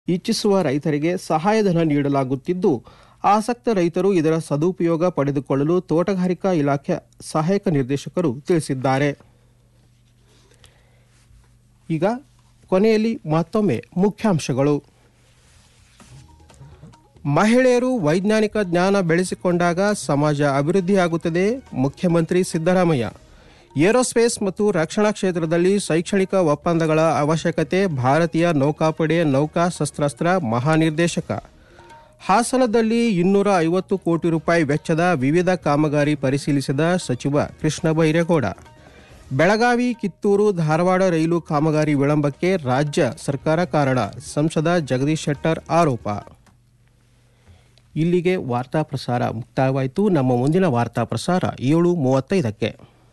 ಇಚ್ಛಿಸುವ ರೈತರಿಗೆ ಸಹಾಯಧನ ನೀಡಲಾಗುತ್ತಿದ್ದು ಆಸಕ್ತ ರೈತರು ಇದರ ಸದುಪಯೋಗ ಪಡೆದುಕೊಳ್ಳಲು ತೋಟಗಾರಿಕಾ ಇಲಾಖೆ ಸಹಾಯಕ ನಿರ್ದೇಶಕರು ತಿಳಿಸಿದ್ದಾರೆ ಈಗ ಕೊನೆಯಲ್ಲಿ ಮತ್ತೊಮ್ಮೆ ಮುಖ್ಯಾಂಶಗಳು ಮಹಿಳೆಯರು ವೈಜ್ಞಾನಿಕ ಜ್ಞಾನ ಬೆಳೆಸಿಕೊಂಡಾಗ ಸಮಾಜ ಅಭಿವೃದ್ಧಿಯಾಗುತ್ತದೆ ಮುಖ್ಯಮಂತ್ರಿ ಸಿದ್ದರಾಮಯ್ಯ ಏರೋಸ್ಪೇಸ್ ಮತ್ತು ರಕ್ಷಣಾ ಕ್ಷೇತ್ರದಲ್ಲಿ ಶೈಕ್ಷಣಿಕ ಒಪ್ಪಂದಗಳ ಅವಶ್ಯಕತೆ ಭಾರತೀಯ ನೌಕಾಪಡೆ ನೌಕಾ ಶಸ್ತ್ರಾಸ್ತ್ರ ಮಹಾನಿರ್ದೇಶಕ ಹಾಸನದಲ್ಲಿ ಇನ್ನೂರ ಐವತ್ತು ಕೋಟಿ ರೂಪಾಯಿ ವೆಚ್ಚದ ವಿವಿಧ ಕಾಮಗಾರಿ ಪರಿಶೀಲಿಸಿದ ಸಚಿವ ಕೃಷ್ಣ ಬೈರೇಗೌಡ ಬೆಳಗಾವಿ ಕಿತ್ತೂರು ಧಾರವಾಡ ರೈಲು ಕಾಮಗಾರಿ ವಿಳಂಬಕ್ಕೆ ರಾಜ್ಯ ಸರ್ಕಾರ ಕಾರಣ ಸಂಸದ ಜಗದೀಶ್ ಶೆಟ್ಟರ್ ಆರೋಪ ಇಲ್ಲಿಗೆ ವಾರ್ತಾ ಪ್ರಸಾರ ಮುಕ್ತಾಯವಾಯಿತು ನಮ್ಮ ಮುಂದಿನ ವಾರ್ತಾ ಪ್ರಸಾರ ಏಳು ಮೂವತ್ತೈದಕ್ಕೆ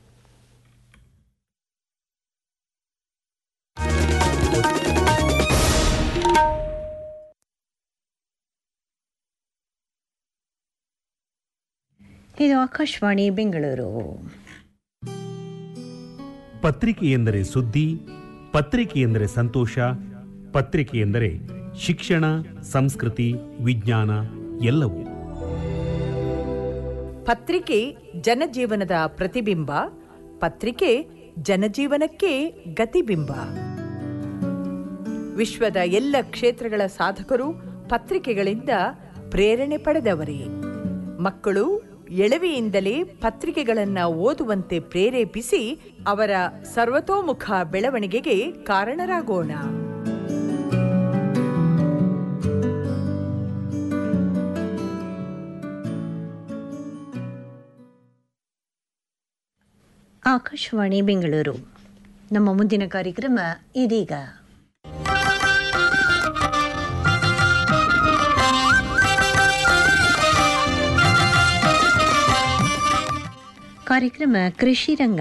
ಇದು ಆಕಾಶವಾಣಿ ಬೆಂಗಳೂರು ಪತ್ರಿಕೆ ಎಂದರೆ ಸುದ್ದಿ ಪತ್ರಿಕೆ ಎಂದರೆ ಸಂತೋಷ ಪತ್ರಿಕೆ ಎಂದರೆ ಶಿಕ್ಷಣ ಸಂಸ್ಕೃತಿ ವಿಜ್ಞಾನ ಎಲ್ಲವೂ ಪತ್ರಿಕೆ ಜನಜೀವನದ ಪ್ರತಿಬಿಂಬ ಪತ್ರಿಕೆ ಜನಜೀವನಕ್ಕೆ ಗತಿಬಿಂಬ ವಿಶ್ವದ ಎಲ್ಲ ಕ್ಷೇತ್ರಗಳ ಸಾಧಕರು ಪತ್ರಿಕೆಗಳಿಂದ ಪ್ರೇರಣೆ ಪಡೆದವರೇ ಮಕ್ಕಳು ಎಳವೆಯಿಂದಲೇ ಪತ್ರಿಕೆಗಳನ್ನು ಓದುವಂತೆ ಪ್ರೇರೇಪಿಸಿ ಅವರ ಸರ್ವತೋಮುಖ ಬೆಳವಣಿಗೆಗೆ ಕಾರಣರಾಗೋಣ ಆಕಾಶವಾಣಿ ಬೆಂಗಳೂರು ನಮ್ಮ ಮುಂದಿನ ಕಾರ್ಯಕ್ರಮ ಇದೀಗ ಕಾರ್ಯಕ್ರಮ ಕೃಷಿ ರಂಗ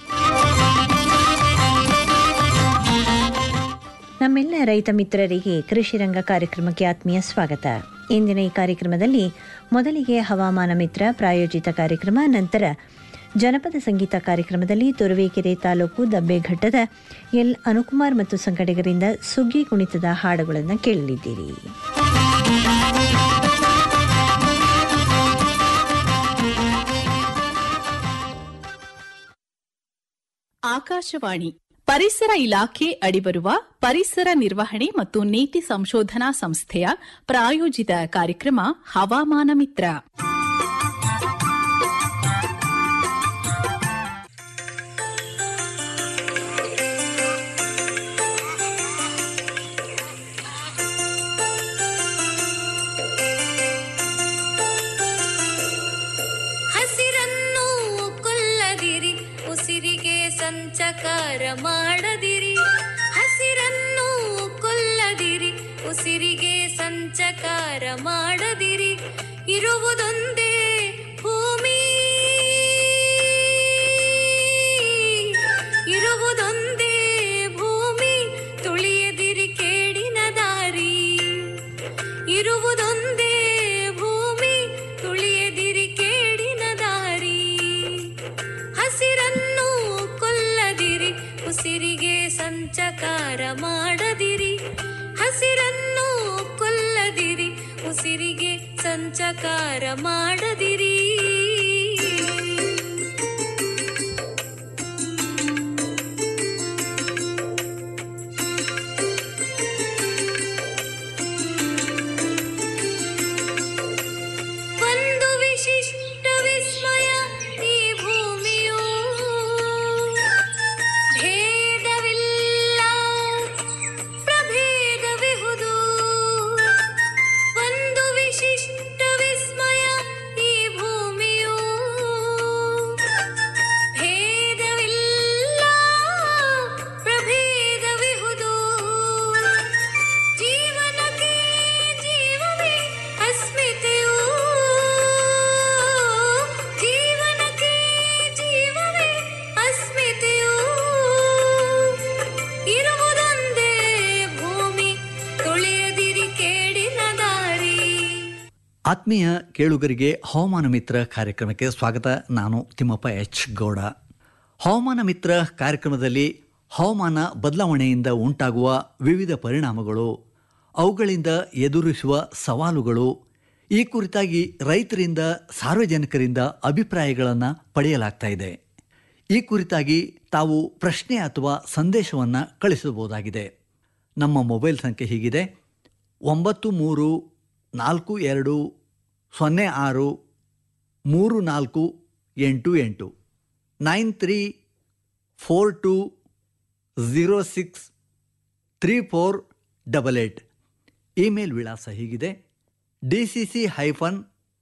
ನಮ್ಮೆಲ್ಲ ರೈತ ಮಿತ್ರರಿಗೆ ಕೃಷಿ ರಂಗ ಕಾರ್ಯಕ್ರಮಕ್ಕೆ ಆತ್ಮೀಯ ಸ್ವಾಗತ ಇಂದಿನ ಈ ಕಾರ್ಯಕ್ರಮದಲ್ಲಿ ಮೊದಲಿಗೆ ಹವಾಮಾನ ಮಿತ್ರ ಪ್ರಾಯೋಜಿತ ಕಾರ್ಯಕ್ರಮ ನಂತರ ಜನಪದ ಸಂಗೀತ ಕಾರ್ಯಕ್ರಮದಲ್ಲಿ ತುರುವೇಕೆರೆ ತಾಲೂಕು ದಬ್ಬೆಘಟ್ಟದ ಎಲ್ ಅನುಕುಮಾರ್ ಮತ್ತು ಸಂಘಟಕರಿಂದ ಸುಗ್ಗಿ ಕುಣಿತದ ಹಾಡುಗಳನ್ನು ಕೇಳಲಿದ್ದೀರಿ ಆಕಾಶವಾಣಿ ಪರಿಸರ ಇಲಾಖೆ ಅಡಿಬರುವ ಪರಿಸರ ನಿರ್ವಹಣೆ ಮತ್ತು ನೀತಿ ಸಂಶೋಧನಾ ಸಂಸ್ಥೆಯ ಪ್ರಾಯೋಜಿತ ಕಾರ್ಯಕ್ರಮ ಹವಾಮಾನ ಮಿತ್ರ ಹಸಿರನ್ನು ಕೊಲ್ಲದಿರಿ ಉಸಿರಿಗೆ ಸಂಚಕಾರ ಮಾಡದಿರಿ ಹಸಿರನ್ನು ಕೊಲ್ಲದಿರಿ ಉಸಿರಿಗೆ ಸಂಚಕಾರ ಮಾಡದಿರಿ ಇರುವುದೊಂದೇ ಭೂಮಿ ಇರುವುದೊಂದೇ ಭೂಮಿ ತುಳಿಯದಿರಿ ಕೇಡಿನ ದಾರಿ ಇರುವುದೊಂದೇ ಭೂಮಿ ತುಳಿಯದಿರಿ ಕೇಡಿನ ದಾರಿ ಹಸಿರನ್ನು ಕೊಲ್ಲದಿರಿ ಉಸಿರಿಗೆ ಸಂಚಕಾರ ಮಾಡದಿರಿ ಹಸಿರನ್ನು ಕೊಲ್ಲದಿರಿ ಉಸಿರಿಗೆ ಸಂಚಕಾರ ಮಾಡದಿರಿ ಒಂದು ವಿಶಿಷ್ಟ ವಿಸ್ಮಯ ಈ ಭೂಮಿಯು ಭೇದವಿಲ್ಲ ಪ್ರಭೇದವಿಹುದು ಒಂದು ವಿಶಿಷ್ಟ ವಿಸ್ಮಯ ಈ ಭೂಮಿಯು ಭೇದವಿಲ್ಲ ಪ್ರಭೇದವಿಹುದು ಜೀವನಕ್ಕೆ ಜೀವವೇ ಅಸ್ಮಿತೆಯು ಜೀವನಕ್ಕೆ ಜೀವವೇ ಅಸ್ಮಿತೆಯು ಇರುವುದೊಂದೇ ಭೂಮಿ ತುಳಿಯದಿರಿ ಕೇಡಿನ ದಾರಿ ಆತ್ಮೀಯ ಕೇಳುಗರಿಗೆ ಹವಾಮಾನ ಮಿತ್ರ ಕಾರ್ಯಕ್ರಮಕ್ಕೆ ಸ್ವಾಗತ ನಾನು ತಿಮ್ಮಪ್ಪ ಎಚ್ ಗೌಡ ಹವಾಮಾನ ಮಿತ್ರ ಕಾರ್ಯಕ್ರಮದಲ್ಲಿ ಹವಾಮಾನ ಬದಲಾವಣೆಯಿಂದ ಉಂಟಾಗುವ ವಿವಿಧ ಪರಿಣಾಮಗಳು ಅವುಗಳಿಂದ ಎದುರಿಸುವ ಸವಾಲುಗಳು ಈ ಕುರಿತಾಗಿ ರೈತರಿಂದ ಸಾರ್ವಜನಿಕರಿಂದ ಅಭಿಪ್ರಾಯಗಳನ್ನು ಪಡೆಯಲಾಗ್ತಾ ಇದೆ ಈ ಕುರಿತಾಗಿ ತಾವು ಪ್ರಶ್ನೆ ಅಥವಾ ಸಂದೇಶವನ್ನು ಕಳಿಸಬಹುದಾಗಿದೆ ನಮ್ಮ ಮೊಬೈಲ್ ಸಂಖ್ಯೆ ಹೀಗಿದೆ ಒಂಬತ್ತು ಮೂರು ನಾಲ್ಕು ಎರಡು ಸೊನ್ನೆ ಆರು ಮೂರು ನಾಲ್ಕು ಎಂಟು ಎಂಟು nine three four two zero six three four double eight email ವಿಳಾಸ ಹೀಗಿದೆ D C C hyphen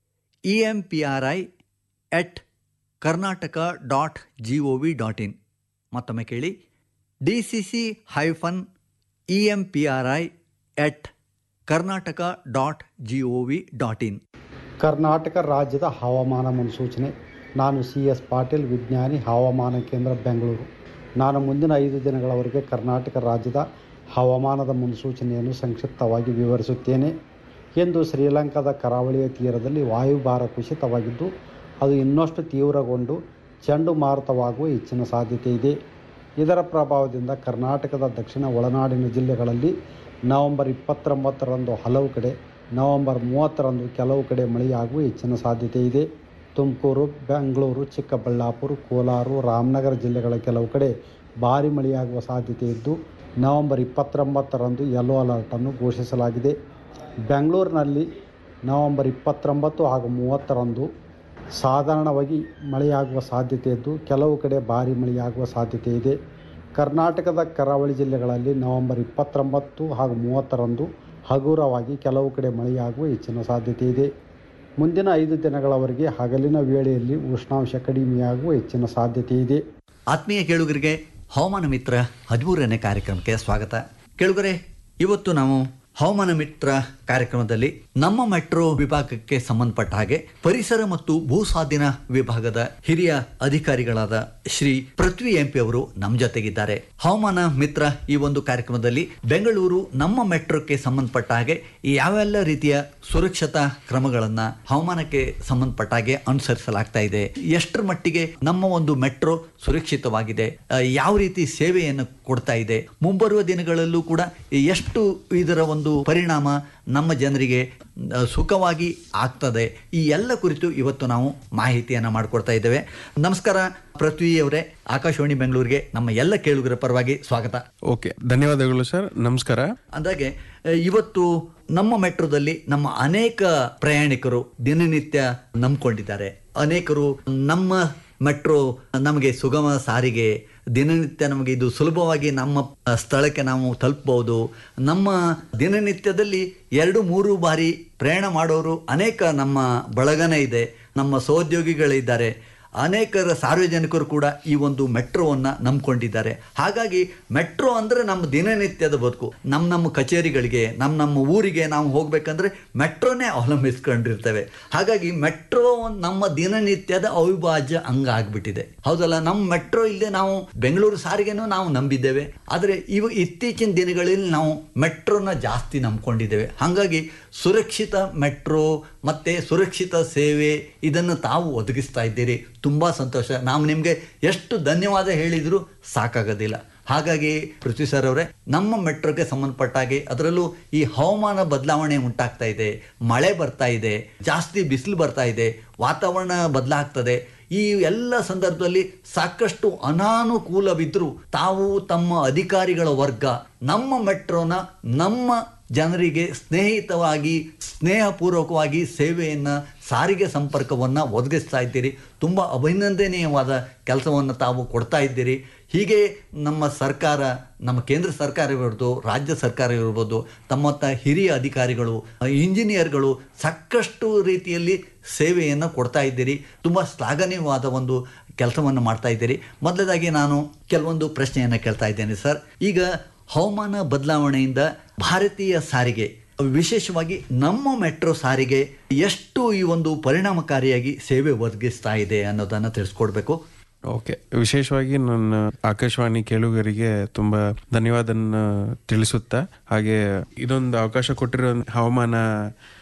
E M P R I at Karnataka dot G O V dot in ಮತ್ತೊಮ್ಮೆ ಕೇಳಿ D C C hyphen E M P R I at Karnataka dot G O V dot in Karnataka ರಾಜ್ಯದ ಹವಾಮಾನ ಮುನ್ಸೂಚನೆ ನಾನು C S Patil ವಿಜ್ಞಾನಿ ಹವಾಮಾನ ಕೇಂದ್ರ ಬೆಂಗಳೂರು ನಾನು ಮುಂದಿನ ಐದು ದಿನಗಳವರೆಗೆ ಕರ್ನಾಟಕ ರಾಜ್ಯದ ಹವಾಮಾನದ ಮುನ್ಸೂಚನೆಯನ್ನು ಸಂಕ್ಷಿಪ್ತವಾಗಿ ವಿವರಿಸುತ್ತೇನೆ ಎಂದು ಶ್ರೀಲಂಕಾದ ಕರಾವಳಿಯ ತೀರದಲ್ಲಿ ವಾಯುಭಾರ ಕುಸಿತವಾಗಿದ್ದು ಅದು ಇನ್ನಷ್ಟು ತೀವ್ರಗೊಂಡು ಚಂಡುಮಾರುತವಾಗುವ ಹೆಚ್ಚಿನ ಸಾಧ್ಯತೆ ಇದೆ ಇದರ ಪ್ರಭಾವದಿಂದ ಕರ್ನಾಟಕದ ದಕ್ಷಿಣ ಒಳನಾಡಿನ ಜಿಲ್ಲೆಗಳಲ್ಲಿ ನವೆಂಬರ್ ಇಪ್ಪತ್ತೊಂಬತ್ತರಂದು ಹಲವು ಕಡೆ ನವೆಂಬರ್ ಮೂವತ್ತರಂದು ಕೆಲವು ಕಡೆ ಮಳೆಯಾಗುವ ಹೆಚ್ಚಿನ ಸಾಧ್ಯತೆ ಇದೆ ತುಮಕೂರು ಬೆಂಗಳೂರು ಚಿಕ್ಕಬಳ್ಳಾಪುರ ಕೋಲಾರ ರಾಮನಗರ ಜಿಲ್ಲೆಗಳ ಕೆಲವು ಕಡೆ ಭಾರಿ ಮಳೆಯಾಗುವ ಸಾಧ್ಯತೆ ಇದ್ದು ನವೆಂಬರ್ ಇಪ್ಪತ್ತೊಂಬತ್ತರಂದು ಯೆಲ್ಲೋ ಅಲರ್ಟನ್ನು ಘೋಷಿಸಲಾಗಿದೆ ಬೆಂಗಳೂರಿನಲ್ಲಿ ನವೆಂಬರ್ ಇಪ್ಪತ್ತೊಂಬತ್ತು ಹಾಗೂ ಮೂವತ್ತರಂದು ಸಾಧಾರಣವಾಗಿ ಮಳೆಯಾಗುವ ಸಾಧ್ಯತೆ ಇದ್ದು ಕೆಲವು ಕಡೆ ಭಾರಿ ಮಳೆಯಾಗುವ ಸಾಧ್ಯತೆ ಇದೆ ಕರ್ನಾಟಕದ ಕರಾವಳಿ ಜಿಲ್ಲೆಗಳಲ್ಲಿ ನವೆಂಬರ್ ಇಪ್ಪತ್ತೊಂಬತ್ತು ಹಾಗೂ ಮೂವತ್ತರಂದು ಹಗುರವಾಗಿ ಕೆಲವು ಕಡೆ ಮಳೆಯಾಗುವ ಹೆಚ್ಚಿನ ಸಾಧ್ಯತೆ ಇದೆ ಮುಂದಿನ ಐದು ದಿನಗಳವರೆಗೆ ಹಗಲಿನ ವೇಳೆಯಲ್ಲಿ ಉಷ್ಣಾಂಶ ಕಡಿಮೆಯಾಗುವ ಹೆಚ್ಚಿನ ಸಾಧ್ಯತೆ ಇದೆ ಆತ್ಮೀಯ ಕೇಳುಗರಿಗೆ ಹವಾಮಾನ ಮಿತ್ರ ಹದಿಮೂರನೇ ಕಾರ್ಯಕ್ರಮಕ್ಕೆ ಸ್ವಾಗತ ಕೇಳುಗರೆ ಇವತ್ತು ನಾವು ಹವಾಮಾನ ಮಿತ್ರ ಕಾರ್ಯಕ್ರಮದಲ್ಲಿ ನಮ್ಮ ಮೆಟ್ರೋ ವಿಭಾಗಕ್ಕೆ ಸಂಬಂಧಪಟ್ಟ ಹಾಗೆ ಪರಿಸರ ಮತ್ತು ಭೂಸ್ವಾಧೀನ ವಿಭಾಗದ ಹಿರಿಯ ಅಧಿಕಾರಿಗಳಾದ ಶ್ರೀ ಪೃಥ್ವಿ ಎಂಪಿ ಅವರು ನಮ್ಮ ಜೊತೆಗಿದ್ದಾರೆ ಹವಾಮಾನ ಮಿತ್ರ ಈ ಒಂದು ಕಾರ್ಯಕ್ರಮದಲ್ಲಿ ಬೆಂಗಳೂರು ನಮ್ಮ ಮೆಟ್ರೋಕ್ಕೆ ಸಂಬಂಧಪಟ್ಟ ಹಾಗೆ ಯಾವೆಲ್ಲ ರೀತಿಯ ಸುರಕ್ಷತಾ ಕ್ರಮಗಳನ್ನ ಹವಾಮಾನಕ್ಕೆ ಸಂಬಂಧಪಟ್ಟ ಹಾಗೆ ಅನುಸರಿಸಲಾಗ್ತಾ ಇದೆ ಎಷ್ಟರ ಮಟ್ಟಿಗೆ ನಮ್ಮ ಒಂದು ಮೆಟ್ರೋ ಸುರಕ್ಷಿತವಾಗಿದೆ ಆ, ಯಾವ ರೀತಿ ಸೇವೆಯನ್ನು ಕೊಡ್ತಾ ಇದೆ ಮುಂಬರುವ ದಿನಗಳಲ್ಲೂ ಕೂಡ ಎಷ್ಟು ಇದರ ಒಂದು ಪರಿಣಾಮ ನಮ್ಮ ಜನರಿಗೆ ಆ, ಸುಖವಾಗಿ ಆಗ್ತದೆ ಈ ಎಲ್ಲ ಕುರಿತು ಇವತ್ತು ನಾವು ಮಾಹಿತಿಯನ್ನು ಮಾಡಿಕೊಡ್ತಾ ಇದ್ದೇವೆ ನಮಸ್ಕಾರ ಪೃಥ್ವಿ ಅವರೇ ಆಕಾಶವಾಣಿ ಬೆಂಗಳೂರಿಗೆ ನಮ್ಮ ಎಲ್ಲ ಕೇಳುಗರ ಪರವಾಗಿ ಸ್ವಾಗತ ಓಕೆ ಧನ್ಯವಾದಗಳು ಸರ್ ನಮಸ್ಕಾರ ಅಂದಾಗೆ ಆ, ಇವತ್ತು ನಮ್ಮ ಮೆಟ್ರೋದಲ್ಲಿ ನಮ್ಮ ಅನೇಕ ಪ್ರಯಾಣಿಕರು ದಿನನಿತ್ಯ ನಂಬ್ಕೊಂಡಿದ್ದಾರೆ ಅನೇಕರು ನಮ್ಮ ಮೆಟ್ರೋ ನಮಗೆ ಸುಗಮ ಸಾರಿಗೆ ದಿನನಿತ್ಯ ನಮಗೆ ಇದು ಸುಲಭವಾಗಿ ನಮ್ಮ ಆ, ಸ್ಥಳಕ್ಕೆ ನಾವು ತಲುಪಬಹುದು ನಮ್ಮ ದಿನನಿತ್ಯದಲ್ಲಿ ಎರಡು ಮೂರು ಬಾರಿ ಪ್ರಯಾಣ ಮಾಡೋರು ಅನೇಕ ನಮ್ಮ ಬಳಗನೇ ಇದೆ ನಮ್ಮ ಸಹೋದ್ಯೋಗಿಗಳಿದ್ದಾರೆ ಅನೇಕರ ಸಾರ್ವಜನಿಕರು ಕೂಡ ಈ ಒಂದು ಮೆಟ್ರೋವನ್ನು ನಂಬ್ಕೊಂಡಿದ್ದಾರೆ ಹಾಗಾಗಿ ಮೆಟ್ರೋ ಅಂದರೆ ನಮ್ಮ ದಿನನಿತ್ಯದ ಬದುಕು ನಮ್ಮ ನಮ್ಮ ಕಚೇರಿಗಳಿಗೆ ನಮ್ಮ ನಮ್ಮ ಊರಿಗೆ ನಾವು ಹೋಗ್ಬೇಕಂದ್ರೆ ಮೆಟ್ರೋನೇ ಅವಲಂಬಿಸ್ಕೊಂಡಿರ್ತೇವೆ ಹಾಗಾಗಿ ಮೆಟ್ರೋ ನಮ್ಮ ದಿನನಿತ್ಯದ ಅವಿಭಾಜ್ಯ ಅಂಗ ಆಗ್ಬಿಟ್ಟಿದೆ ಹೌದಲ್ಲ ನಮ್ಮ ಮೆಟ್ರೋ ಇಲ್ಲದೆ ನಾವು ಬೆಂಗಳೂರು ಸಾರಿಗೆನೂ ನಾವು ನಂಬಿದ್ದೇವೆ ಆದರೆ ಇವ ಇತ್ತೀಚಿನ ದಿನಗಳಲ್ಲಿ ನಾವು ಮೆಟ್ರೋನ ಜಾಸ್ತಿ ನಂಬ್ಕೊಂಡಿದ್ದೇವೆ ಹಾಗಾಗಿ ಸುರಕ್ಷಿತ ಮೆಟ್ರೋ ಮತ್ತೆ ಸುರಕ್ಷಿತ ಸೇವೆ ಇದನ್ನು ತಾವು ಒದಗಿಸ್ತಾ ಇದ್ದೀರಿ ತುಂಬ ಸಂತೋಷ ನಾವು ನಿಮಗೆ ಎಷ್ಟು ಧನ್ಯವಾದ ಹೇಳಿದರೂ ಸಾಕಾಗೋದಿಲ್ಲ ಹಾಗಾಗಿ ಪೃಥ್ವಿ ಸರ್ ಅವರೇ ನಮ್ಮ ಮೆಟ್ರೋಗೆ ಸಂಬಂಧಪಟ್ಟ ಹಾಗೆ ಅದರಲ್ಲೂ ಈ ಹವಾಮಾನ ಬದಲಾವಣೆ ಉಂಟಾಗ್ತಾ ಇದೆ ಮಳೆ ಬರ್ತಾ ಇದೆ ಜಾಸ್ತಿ ಬಿಸಿಲು ಬರ್ತಾ ಇದೆ ವಾತಾವರಣ ಬದಲಾಗ್ತದೆ ಈ ಎಲ್ಲ ಸಂದರ್ಭದಲ್ಲಿ ಸಾಕಷ್ಟು ಅನಾನುಕೂಲವಿದ್ದರೂ ತಾವು ತಮ್ಮ ಅಧಿಕಾರಿಗಳ ವರ್ಗ ನಮ್ಮ ಮೆಟ್ರೋನ ನಮ್ಮ ಜನರಿಗೆ ಸ್ನೇಹಿತವಾಗಿ ಸ್ನೇಹಪೂರ್ವಕವಾಗಿ ಸೇವೆಯನ್ನು ಸಾರಿಗೆ ಸಂಪರ್ಕವನ್ನು ಒದಗಿಸ್ತಾ ಇದ್ದೀರಿ ತುಂಬ ಅಭಿನಂದನೀಯವಾದ ಕೆಲಸವನ್ನು ತಾವು ಕೊಡ್ತಾ ಇದ್ದೀರಿ ಹೀಗೆ ನಮ್ಮ ಸರ್ಕಾರ ನಮ್ಮ ಕೇಂದ್ರ ಸರ್ಕಾರ ಇರ್ಬೋದು ರಾಜ್ಯ ಸರ್ಕಾರ ಇರ್ಬೋದು ತಮ್ಮತ್ತ ಹಿರಿಯ ಅಧಿಕಾರಿಗಳು ಇಂಜಿನಿಯರ್ಗಳು ಸಾಕಷ್ಟು ರೀತಿಯಲ್ಲಿ ಸೇವೆಯನ್ನು ಕೊಡ್ತಾ ಇದ್ದೀರಿ ತುಂಬ ಶ್ಲಾಘನೀಯವಾದ ಒಂದು ಕೆಲಸವನ್ನು ಮಾಡ್ತಾ ಇದ್ದೀರಿ ಮೊದಲದಾಗಿ ನಾನು ಕೆಲವೊಂದು ಪ್ರಶ್ನೆಯನ್ನು ಕೇಳ್ತಾ ಇದ್ದೇನೆ ಸರ್ ಈಗ ಹವಾಮಾನ ಬದಲಾವಣೆಯಿಂದ ಭಾರತೀಯ ಸಾರಿಗೆ ವಿಶೇಷವಾಗಿ ನಮ್ಮ ಮೆಟ್ರೋ ಸಾರಿಗೆ ಎಷ್ಟು ಈ ಒಂದು ಪರಿಣಾಮಕಾರಿಯಾಗಿ ಸೇವೆ ಒದಗಿಸ್ತಾ ಇದೆ ಅನ್ನೋದನ್ನು ತಿಳಿಸ್ಕೊಡ್ಬೇಕು ಓಕೆ ವಿಶೇಷವಾಗಿ ನನ್ನ ಆಕಾಶವಾಣಿ ಕೇಳುಗರಿಗೆ ತುಂಬಾ ಧನ್ಯವಾದನ ತಿಳಿಸುತ್ತಾ ಹಾಗೆ ಇದೊಂದು ಅವಕಾಶ ಕೊಟ್ಟಿರೋ ಹವಾಮಾನ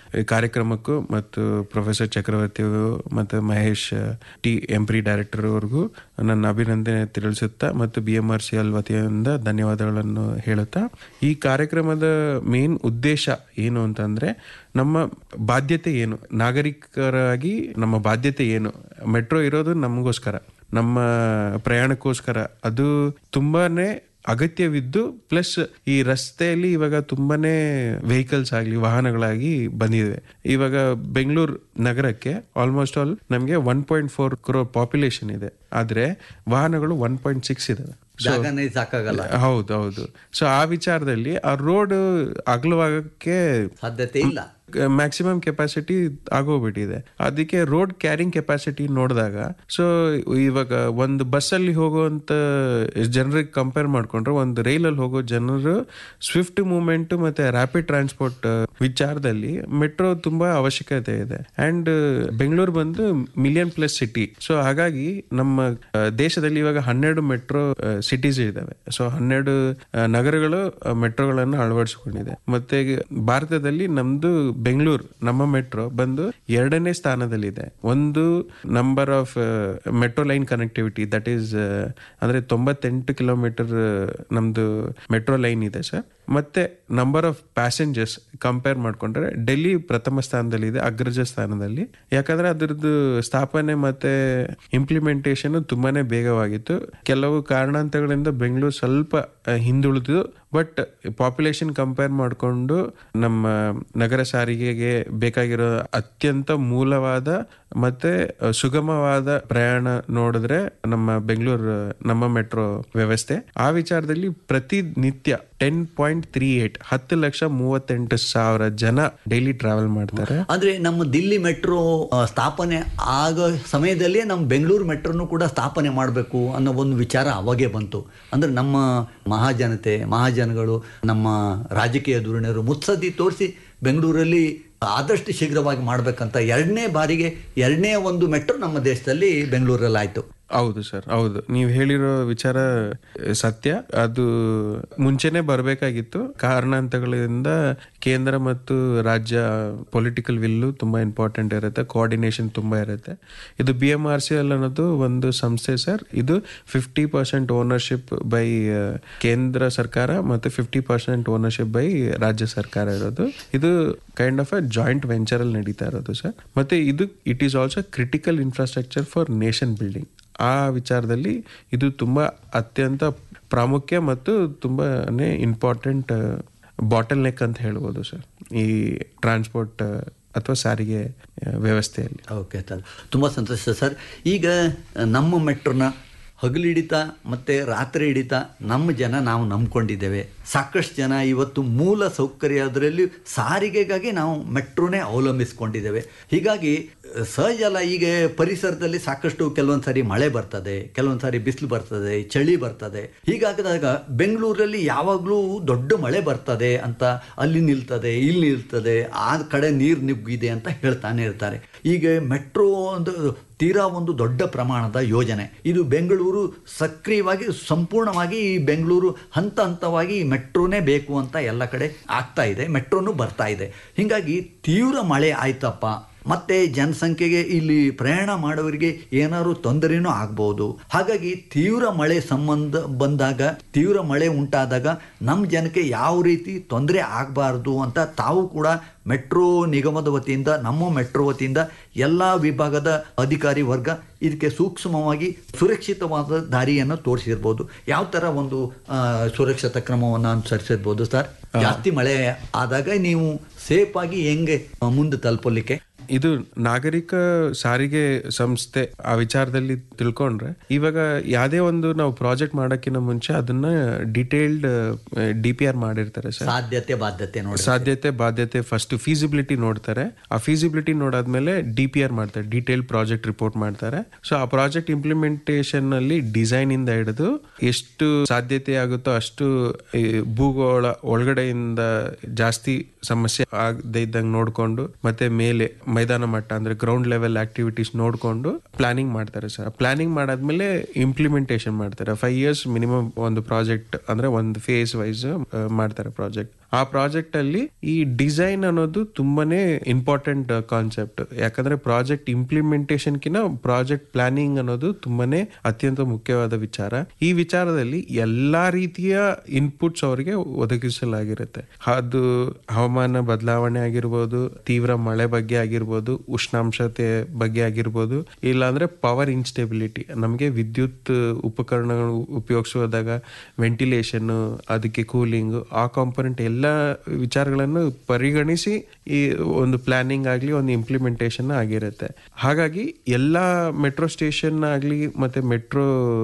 ಈ ಕಾರ್ಯಕ್ರಮಕ್ಕೂ ಮತ್ತು ಪ್ರೊಫೆಸರ್ ಚಕ್ರವರ್ತಿ ಅವರು ಮತ್ತು ಮಹೇಶ್ ಟಿ ಎಂಪ್ರಿ ಡೈರೆಕ್ಟರ್ ಅವ್ರಿಗೂ ನನ್ನ ಅಭಿನಂದನೆ ತಿಳಿಸುತ್ತಾ ಮತ್ತು B M R C L ವತಿಯಿಂದ ಧನ್ಯವಾದಗಳನ್ನು ಹೇಳುತ್ತಾ ಈ ಕಾರ್ಯಕ್ರಮದ ಮೇನ್ ಉದ್ದೇಶ ಏನು ಅಂತಂದ್ರೆ ನಮ್ಮ ಬಾಧ್ಯತೆ ಏನು ನಾಗರಿಕರಾಗಿ ನಮ್ಮ ಬಾಧ್ಯತೆ ಏನು ಮೆಟ್ರೋ ಇರೋದು ನಮಗೋಸ್ಕರ ನಮ್ಮ ಪ್ರಯಾಣಕ್ಕೋಸ್ಕರ ಅದು ತುಂಬಾನೇ ಅಗತ್ಯವಿದ್ದು ಪ್ಲಸ್ ಈ ರಸ್ತೆಯಲ್ಲಿ ಇವಾಗ ತುಂಬಾನೇ ವೆಹಿಕಲ್ಸ್ ಆಗಲಿ ವಾಹನಗಳಾಗಿ ಬಂದಿದೆ ಇವಾಗ ಬೆಂಗಳೂರು ನಗರಕ್ಕೆ ಆಲ್ಮೋಸ್ಟ್ ಆಲ್ ನಮಗೆ one point four crore population ಇದೆ ಆದ್ರೆ ವಾಹನಗಳು ಒನ್ ಪಾಯಿಂಟ್ ಸಿಕ್ಸ್ ಇದಾವೆ ಜಾಗನೇ ಸಾಕಾಗಲ್ಲ ಹೌದು ಹೌದು ಸೊ ಆ ವಿಚಾರದಲ್ಲಿ ಆ ರೋಡ್ ಅಗಲವಾಗಕ್ಕೆ ಸಾಧ್ಯತೆ ಇಲ್ಲ ಮ್ಯಾಕ್ಸಿಮಮ್ ಕೆಪಾಸಿಟಿ ಆಗೋಗ್ಬಿಟ್ಟಿದೆ ಅದಕ್ಕೆ ರೋಡ್ ಕ್ಯಾರಿಂಗ್ ಕೆಪಾಸಿಟಿ ನೋಡಿದಾಗ ಸೊ ಇವಾಗ ಒಂದು ಬಸ್ಸಲ್ಲಿ ಹೋಗುವಂತ ಜನರಿಗೆ ಕಂಪೇರ್ ಮಾಡ್ಕೊಂಡ್ರೆ ಒಂದು ರೈಲಲ್ಲಿ ಹೋಗೋ ಜನರು ಸ್ವಿಫ್ಟ್ ಮೂವ್ಮೆಂಟ್ ಮತ್ತೆ ರ್ಯಾಪಿಡ್ ಟ್ರಾನ್ಸ್ಪೋರ್ಟ್ ವಿಚಾರದಲ್ಲಿ ಮೆಟ್ರೋ ತುಂಬಾ ಅವಶ್ಯಕತೆ ಇದೆ ಅಂಡ್ ಬೆಂಗಳೂರು ಬಂದು ಮಿಲಿಯನ್ ಪ್ಲಸ್ ಸಿಟಿ ಸೊ ಹಾಗಾಗಿ ನಮ್ಮ ಆ, ದೇಶದಲ್ಲಿ ಇವಾಗ ಹನ್ನೆರಡು ಮೆಟ್ರೋ ಸಿಟೀಸ್ ಇದಾವೆ ಸೊ ಹನ್ನೆರಡು ಆ, ನಗರಗಳು ಮೆಟ್ರೋಗಳನ್ನು ಅಳವಡಿಸಿಕೊಂಡಿದೆ ಮತ್ತೆ ಭಾರತದಲ್ಲಿ ನಮ್ದು ಬೆಂಗಳೂರು ನಮ್ಮ ಮೆಟ್ರೋ ಬಂದು ಎರಡನೇ ಸ್ಥಾನದಲ್ಲಿದೆ ಒಂದು number of metro line connectivity that is ಅಂದ್ರೆ ತೊಂಬತ್ತೆಂಟು ಕಿಲೋಮೀಟರ್ ನಮ್ದು ಮೆಟ್ರೋ ಲೈನ್ ಇದೆ ಸರ್ ಮತ್ತೆ ನಂಬರ್ ಆಫ್ ಪ್ಯಾಸೆಂಜರ್ಸ್ ಕಂಪೇರ್ ಮಾಡ್ಕೊಂಡ್ರೆ ಡೆಲ್ಲಿ ಪ್ರಥಮ ಸ್ಥಾನದಲ್ಲಿದೆ ಅಗ್ರಜ ಸ್ಥಾನದಲ್ಲಿ ಯಾಕಂದ್ರೆ ಅದ್ರದ್ದು ಸ್ಥಾಪನೆ ಮತ್ತೆ ಇಂಪ್ಲಿಮೆಂಟೇಷನ್ ತುಂಬಾನೇ ಬೇಗವಾಗಿತ್ತು ಕೆಲವು ಕಾರಣಾಂತರಗಳಿಂದ ಬೆಂಗಳೂರು ಸ್ವಲ್ಪ ಆ, ಹಿಂದುಳಿದು ಬಟ್ ಪಾಪ್ಯುಲೇಷನ್ ಕಂಪೇರ್ ಮಾಡಿಕೊಂಡು ನಮ್ಮ ನಗರ ಸಾರಿಗೆಗೆ ಬೇಕಾಗಿರೋ ಅತ್ಯಂತ ಮೂಲವಾದ ಮತ್ತೆ ಆ, ಸುಗಮವಾದ ಪ್ರಯಾಣ ನೋಡಿದ್ರೆ ನಮ್ಮ ಬೆಂಗಳೂರು ನಮ್ಮ ಮೆಟ್ರೋ ವ್ಯವಸ್ಥೆ ಆ ವಿಚಾರದಲ್ಲಿ ಪ್ರತಿನಿತ್ಯ ಟೆನ್ ಪಾಯಿಂಟ್ ತ್ರೀ ಏಟ್ ಹತ್ತು ಲಕ್ಷ ಮೂವತ್ತೆಂಟು ಸಾವಿರ ಜನ ಡೈಲಿ ಟ್ರಾವೆಲ್ ಮಾಡ್ತಾರೆ ಅಂದ್ರೆ ನಮ್ಮ ದಿಲ್ಲಿ ಮೆಟ್ರೋ ಆ, ಸ್ಥಾಪನೆ ಆಗೋ ಸಮಯದಲ್ಲೇ ನಮ್ಮ ಬೆಂಗಳೂರು ಮೆಟ್ರೋನು ಕೂಡ ಸ್ಥಾಪನೆ ಮಾಡಬೇಕು ಅನ್ನೋ ಒಂದು ವಿಚಾರ ಅವಾಗೇ ಬಂತು ಅಂದ್ರೆ ನಮ್ಮ ಮಹಾಜನತೆ ಮಹಾಜನಗಳು ನಮ್ಮ ರಾಜಕೀಯ ಧೋರಣೆಯರು ಮುತ್ಸದ್ದಿ ತೋರಿಸಿ ಬೆಂಗಳೂರಲ್ಲಿ ಆದಷ್ಟು ಶೀಘ್ರವಾಗಿ ಮಾಡಬೇಕಂತ ಎರಡನೇ ಬಾರಿಗೆ ಎರಡನೇ ಒಂದು ಮೆಟ್ರೋ ನಮ್ಮ ದೇಶದಲ್ಲಿ ಬೆಂಗಳೂರಲ್ಲಿ ಆಯ್ತು ಹೌದು ಸರ್ ಹೌದು ನೀವು ಹೇಳಿರೋ ವಿಚಾರ ಅಹ್, ಸತ್ಯ ಅದು ಮುಂಚೆನೆ ಬರಬೇಕಾಗಿತ್ತು ಕಾರಣಾಂತರಗಳಿಂದ ಕೇಂದ್ರ ಮತ್ತು ರಾಜ್ಯ ಪೊಲಿಟಿಕಲ್ ವಿಲ್ಲು ತುಂಬಾ ಇಂಪಾರ್ಟೆಂಟ್ ಇರುತ್ತೆ ಕೋಆರ್ಡಿನೇಷನ್ ತುಂಬಾ ಇರುತ್ತೆ ಇದು B M R C L ಅನ್ನೋದು ಒಂದು ಸಂಸ್ಥೆ ಸರ್ ಇದು ಫಿಫ್ಟಿ ಪರ್ಸೆಂಟ್ ಓನರ್ಶಿಪ್ ಬೈ ಕೇಂದ್ರ ಸರ್ಕಾರ ಮತ್ತು ಫಿಫ್ಟಿ ಪರ್ಸೆಂಟ್ ಓನರ್ಶಿಪ್ ಬೈ ರಾಜ್ಯ ಸರ್ಕಾರ ಇರೋದು ಇದು kind of a joint venture ಅಲ್ಲಿ ನಡೀತಾ ಇರೋದು ಸರ್ ಮತ್ತೆ ಇದು it is also critical infrastructure for nation building ಆ ವಿಚಾರದಲ್ಲಿ ಇದು ತುಂಬಾ ಅತ್ಯಂತ ಪ್ರಾಮುಖ್ಯ ಮತ್ತು ತುಂಬಾನೇ ಇಂಪಾರ್ಟೆಂಟ್ ಬಾಟಲ್ ನೆಕ್ ಅಂತ ಹೇಳ್ಬೋದು ಸರ್ ಈ ಟ್ರಾನ್ಸ್ಪೋರ್ಟ್ ಅಥವಾ ಸಾರಿಗೆ ಆ, ವ್ಯವಸ್ಥೆಯಲ್ಲಿ ಓಕೆ ಸರ್ ತುಂಬ ಸಂತೋಷ ಸರ್ ಈಗ ನಮ್ಮ ಮೆಟ್ರೋನ ಹಗಲಿಡಿತ ಮತ್ತು ರಾತ್ರಿ ಹಿಡಿತ ನಮ್ಮ ಜನ ನಾವು ನಂಬ್ಕೊಂಡಿದ್ದೇವೆ ಸಾಕಷ್ಟು ಜನ ಇವತ್ತು ಮೂಲ ಸೌಕರ್ಯ ಅದರಲ್ಲಿ ಸಾರಿಗೆಗಾಗಿ ನಾವು ಮೆಟ್ರೋನೇ ಅವಲಂಬಿಸ್ಕೊಂಡಿದ್ದೇವೆ ಹೀಗಾಗಿ ಅಹ್, ಸಹಜ ಅಲ್ಲ ಈಗ ಪರಿಸರದಲ್ಲಿ ಸಾಕಷ್ಟು ಕೆಲವೊಂದು ಸಾರಿ ಮಳೆ ಬರ್ತದೆ ಕೆಲವೊಂದು ಸಾರಿ ಬಿಸಿಲು ಬರ್ತದೆ ಚಳಿ ಬರ್ತದೆ ಹೀಗಾಗದಾಗ ಬೆಂಗಳೂರಲ್ಲಿ ಯಾವಾಗಲೂ ದೊಡ್ಡ ಮಳೆ ಬರ್ತದೆ ಅಂತ ಅಲ್ಲಿ ನಿಲ್ತದೆ ಇಲ್ಲಿ ನಿಲ್ತದೆ ಆ ಕಡೆ ನೀರು ನುಗ್ಗಿದೆ ಅಂತ ಹೇಳ್ತಾನೆ ಇರ್ತಾರೆ ಈಗ ಮೆಟ್ರೋ ಒಂದು ತೀರಾ ಒಂದು ದೊಡ್ಡ ಪ್ರಮಾಣದ ಯೋಜನೆ ಇದು ಬೆಂಗಳೂರು ಸಕ್ರಿಯವಾಗಿ ಸಂಪೂರ್ಣವಾಗಿ ಈ ಬೆಂಗಳೂರು ಹಂತ ಹಂತವಾಗಿ ಈ ಮೆಟ್ರೋನೇ ಬೇಕು ಅಂತ ಎಲ್ಲ ಕಡೆ ಆಗ್ತಾ ಇದೆ ಮೆಟ್ರೋನು ಬರ್ತಾ ಇದೆ ಹೀಗಾಗಿ ತೀವ್ರ ಮಳೆ ಆಯ್ತಪ್ಪ ಮತ್ತೆ ಜನಸಂಖ್ಯೆಗೆ ಇಲ್ಲಿ ಪ್ರಯಾಣ ಮಾಡೋರಿಗೆ ಏನಾದ್ರು ತೊಂದರೆನೂ ಆಗ್ಬೋದು ಹಾಗಾಗಿ ತೀವ್ರ ಮಳೆ ಸಂಬಂಧ ಬಂದಾಗ ತೀವ್ರ ಮಳೆ ಉಂಟಾದಾಗ ನಮ್ಮ ಜನಕ್ಕೆ ಯಾವ ರೀತಿ ತೊಂದರೆ ಆಗಬಾರ್ದು ಅಂತ ತಾವು ಕೂಡ ಮೆಟ್ರೋ ನಿಗಮದ ವತಿಯಿಂದ ನಮ್ಮ ಮೆಟ್ರೋ ವತಿಯಿಂದ ಎಲ್ಲ ವಿಭಾಗದ ಅಧಿಕಾರಿ ವರ್ಗ ಇದಕ್ಕೆ ಸೂಕ್ಷ್ಮವಾಗಿ ಸುರಕ್ಷಿತವಾದ ದಾರಿಯನ್ನು ತೋರಿಸಿರ್ಬೋದು ಯಾವ ಥರ ಒಂದು ಆ, ಸುರಕ್ಷತಾ ಕ್ರಮವನ್ನು ಅನುಸರಿಸಿರ್ಬೋದು ಸರ್ ಜಾಸ್ತಿ ಮಳೆ ಆದಾಗ ನೀವು ಸೇಫ್ ಆಗಿ ಹೆಂಗೆ ಆ, ಮುಂದೆ ತಲುಪಲಿಕ್ಕೆ ಇದು ನಾಗರಿಕ ಸಾರಿಗೆ ಸಂಸ್ಥೆ ಆ ವಿಚಾರದಲ್ಲಿ ತಿಳ್ಕೊಂಡ್ರೆ ಇವಾಗ ಯಾವುದೇ ಒಂದು ನಾವು ಪ್ರಾಜೆಕ್ಟ್ ಮಾಡೋಕ್ಕಿಂತ ಮುಂಚೆ ಅದನ್ನ ಡಿಟೇಲ್ಡ್ ಡಿ ಪಿ ಆರ್ ಮಾಡಿರ್ತಾರೆ ಸರ್ ಸಾಧ್ಯತೆ ಬಾಧ್ಯತೆ ನೋಡಿ ಸಾಧ್ಯತೆ ಬಾಧ್ಯತೆ ಫಸ್ಟ್ ಫೀಸಿಬಿಲಿಟಿ ನೋಡ್ತಾರೆ ಆ ಫೀಸಿಬಿಲಿಟಿ ನೋಡಾದ್ಮೇಲೆ ಡಿ ಪಿ ಆರ್ ಮಾಡ್ತಾರೆ ಡೀಟೇಲ್ ಪ್ರಾಜೆಕ್ಟ್ ರಿಪೋರ್ಟ್ ಮಾಡ್ತಾರೆ ಸೊ ಆ ಪ್ರಾಜೆಕ್ಟ್ ಇಂಪ್ಲಿಮೆಂಟೇಷನ್ ಅಲ್ಲಿ ಡಿಸೈನ್ ಇಂದ ಹಿಡಿದು ಎಷ್ಟು ಸಾಧ್ಯತೆ ಆಗುತ್ತೋ ಅಷ್ಟು ಈ ಭೂಗೋಳ ಒಳಗಡೆಯಿಂದ ಜಾಸ್ತಿ ಸಮಸ್ಯೆ ಆಗದೆ ಇದ್ದಂಗೆ ನೋಡ್ಕೊಂಡು ಮತ್ತೆ ಮೇಲೆ ಮೈದಾನ ಮಟ್ಟ ಅಂದ್ರೆ ಗ್ರೌಂಡ್ ಲೆವೆಲ್ ಆಕ್ಟಿವಿಟೀಸ್ ನೋಡ್ಕೊಂಡು ಪ್ಲಾನಿಂಗ್ ಮಾಡ್ತಾರೆ ಸರ್ ಪ್ಲಾನಿಂಗ್ ಮಾಡಾದ್ಮೇಲೆ ಇಂಪ್ಲಿಮೆಂಟೇಷನ್ ಮಾಡ್ತಾರೆ ಫೈವ್ ಇಯರ್ಸ್ ಮಿನಿಮಮ್ ಒಂದು ಪ್ರಾಜೆಕ್ಟ್ ಅಂದ್ರೆ ಒಂದು ಫೇಸ್ ವೈಸ್ ಮಾಡ್ತಾರೆ ಪ್ರಾಜೆಕ್ಟ್ ಆ ಪ್ರಾಜೆಕ್ಟ್ ಅಲ್ಲಿ ಈ ಡಿಸೈನ್ ಅನ್ನೋದು ತುಂಬಾನೇ ಇಂಪಾರ್ಟೆಂಟ್ ಕಾನ್ಸೆಪ್ಟ್ ಯಾಕಂದ್ರೆ ಪ್ರಾಜೆಕ್ಟ್ ಇಂಪ್ಲಿಮೆಂಟೇಷನ್ ಕಿನ ಪ್ರಾಜೆಕ್ಟ್ ಪ್ಲಾನಿಂಗ್ ಅನ್ನೋದು ತುಂಬಾನೇ ಅತ್ಯಂತ ಮುಖ್ಯವಾದ ವಿಚಾರ ಈ ವಿಚಾರದಲ್ಲಿ ಎಲ್ಲಾ ರೀತಿಯ ಇನ್ಪುಟ್ಸ್ ಅವರಿಗೆ ಒದಗಿಸಲಾಗಿರುತ್ತೆ ಅದು ಹವಾಮಾನ ಬದಲಾವಣೆ ಆಗಿರ್ಬೋದು ತೀವ್ರ ಮಳೆ ಬಗ್ಗೆ ಆಗಿರ್ಬೋದು ಉಷ್ಣಾಂಶತೆ ಬಗ್ಗೆ ಆಗಿರ್ಬೋದು ಇಲ್ಲಾಂದ್ರೆ ಪವರ್ ಇನ್ಸ್ಟೆಬಿಲಿಟಿ ನಮಗೆ ವಿದ್ಯುತ್ ಉಪಕರಣಗಳು ಉಪಯೋಗಿಸುವಾಗ ವೆಂಟಿಲೇಷನ್ ಅದಕ್ಕೆ ಕೂಲಿಂಗ್ ಆ ಕಾಂಪೊನೆಂಟ್ ಎಲ್ಲ ವಿಚಾರಗಳನ್ನು ಪರಿಗಣಿಸಿ ಈ ಒಂದು ಪ್ಲಾನಿಂಗ್ ಆಗಲಿ ಒಂದು ಇಂಪ್ಲಿಮೆಂಟೇಷನ್ ಆಗಿರುತ್ತೆ ಹಾಗಾಗಿ ಎಲ್ಲ ಮೆಟ್ರೋ ಸ್ಟೇಷನ್ ಆಗಲಿ ಮತ್ತೆ ಮೆಟ್ರೋ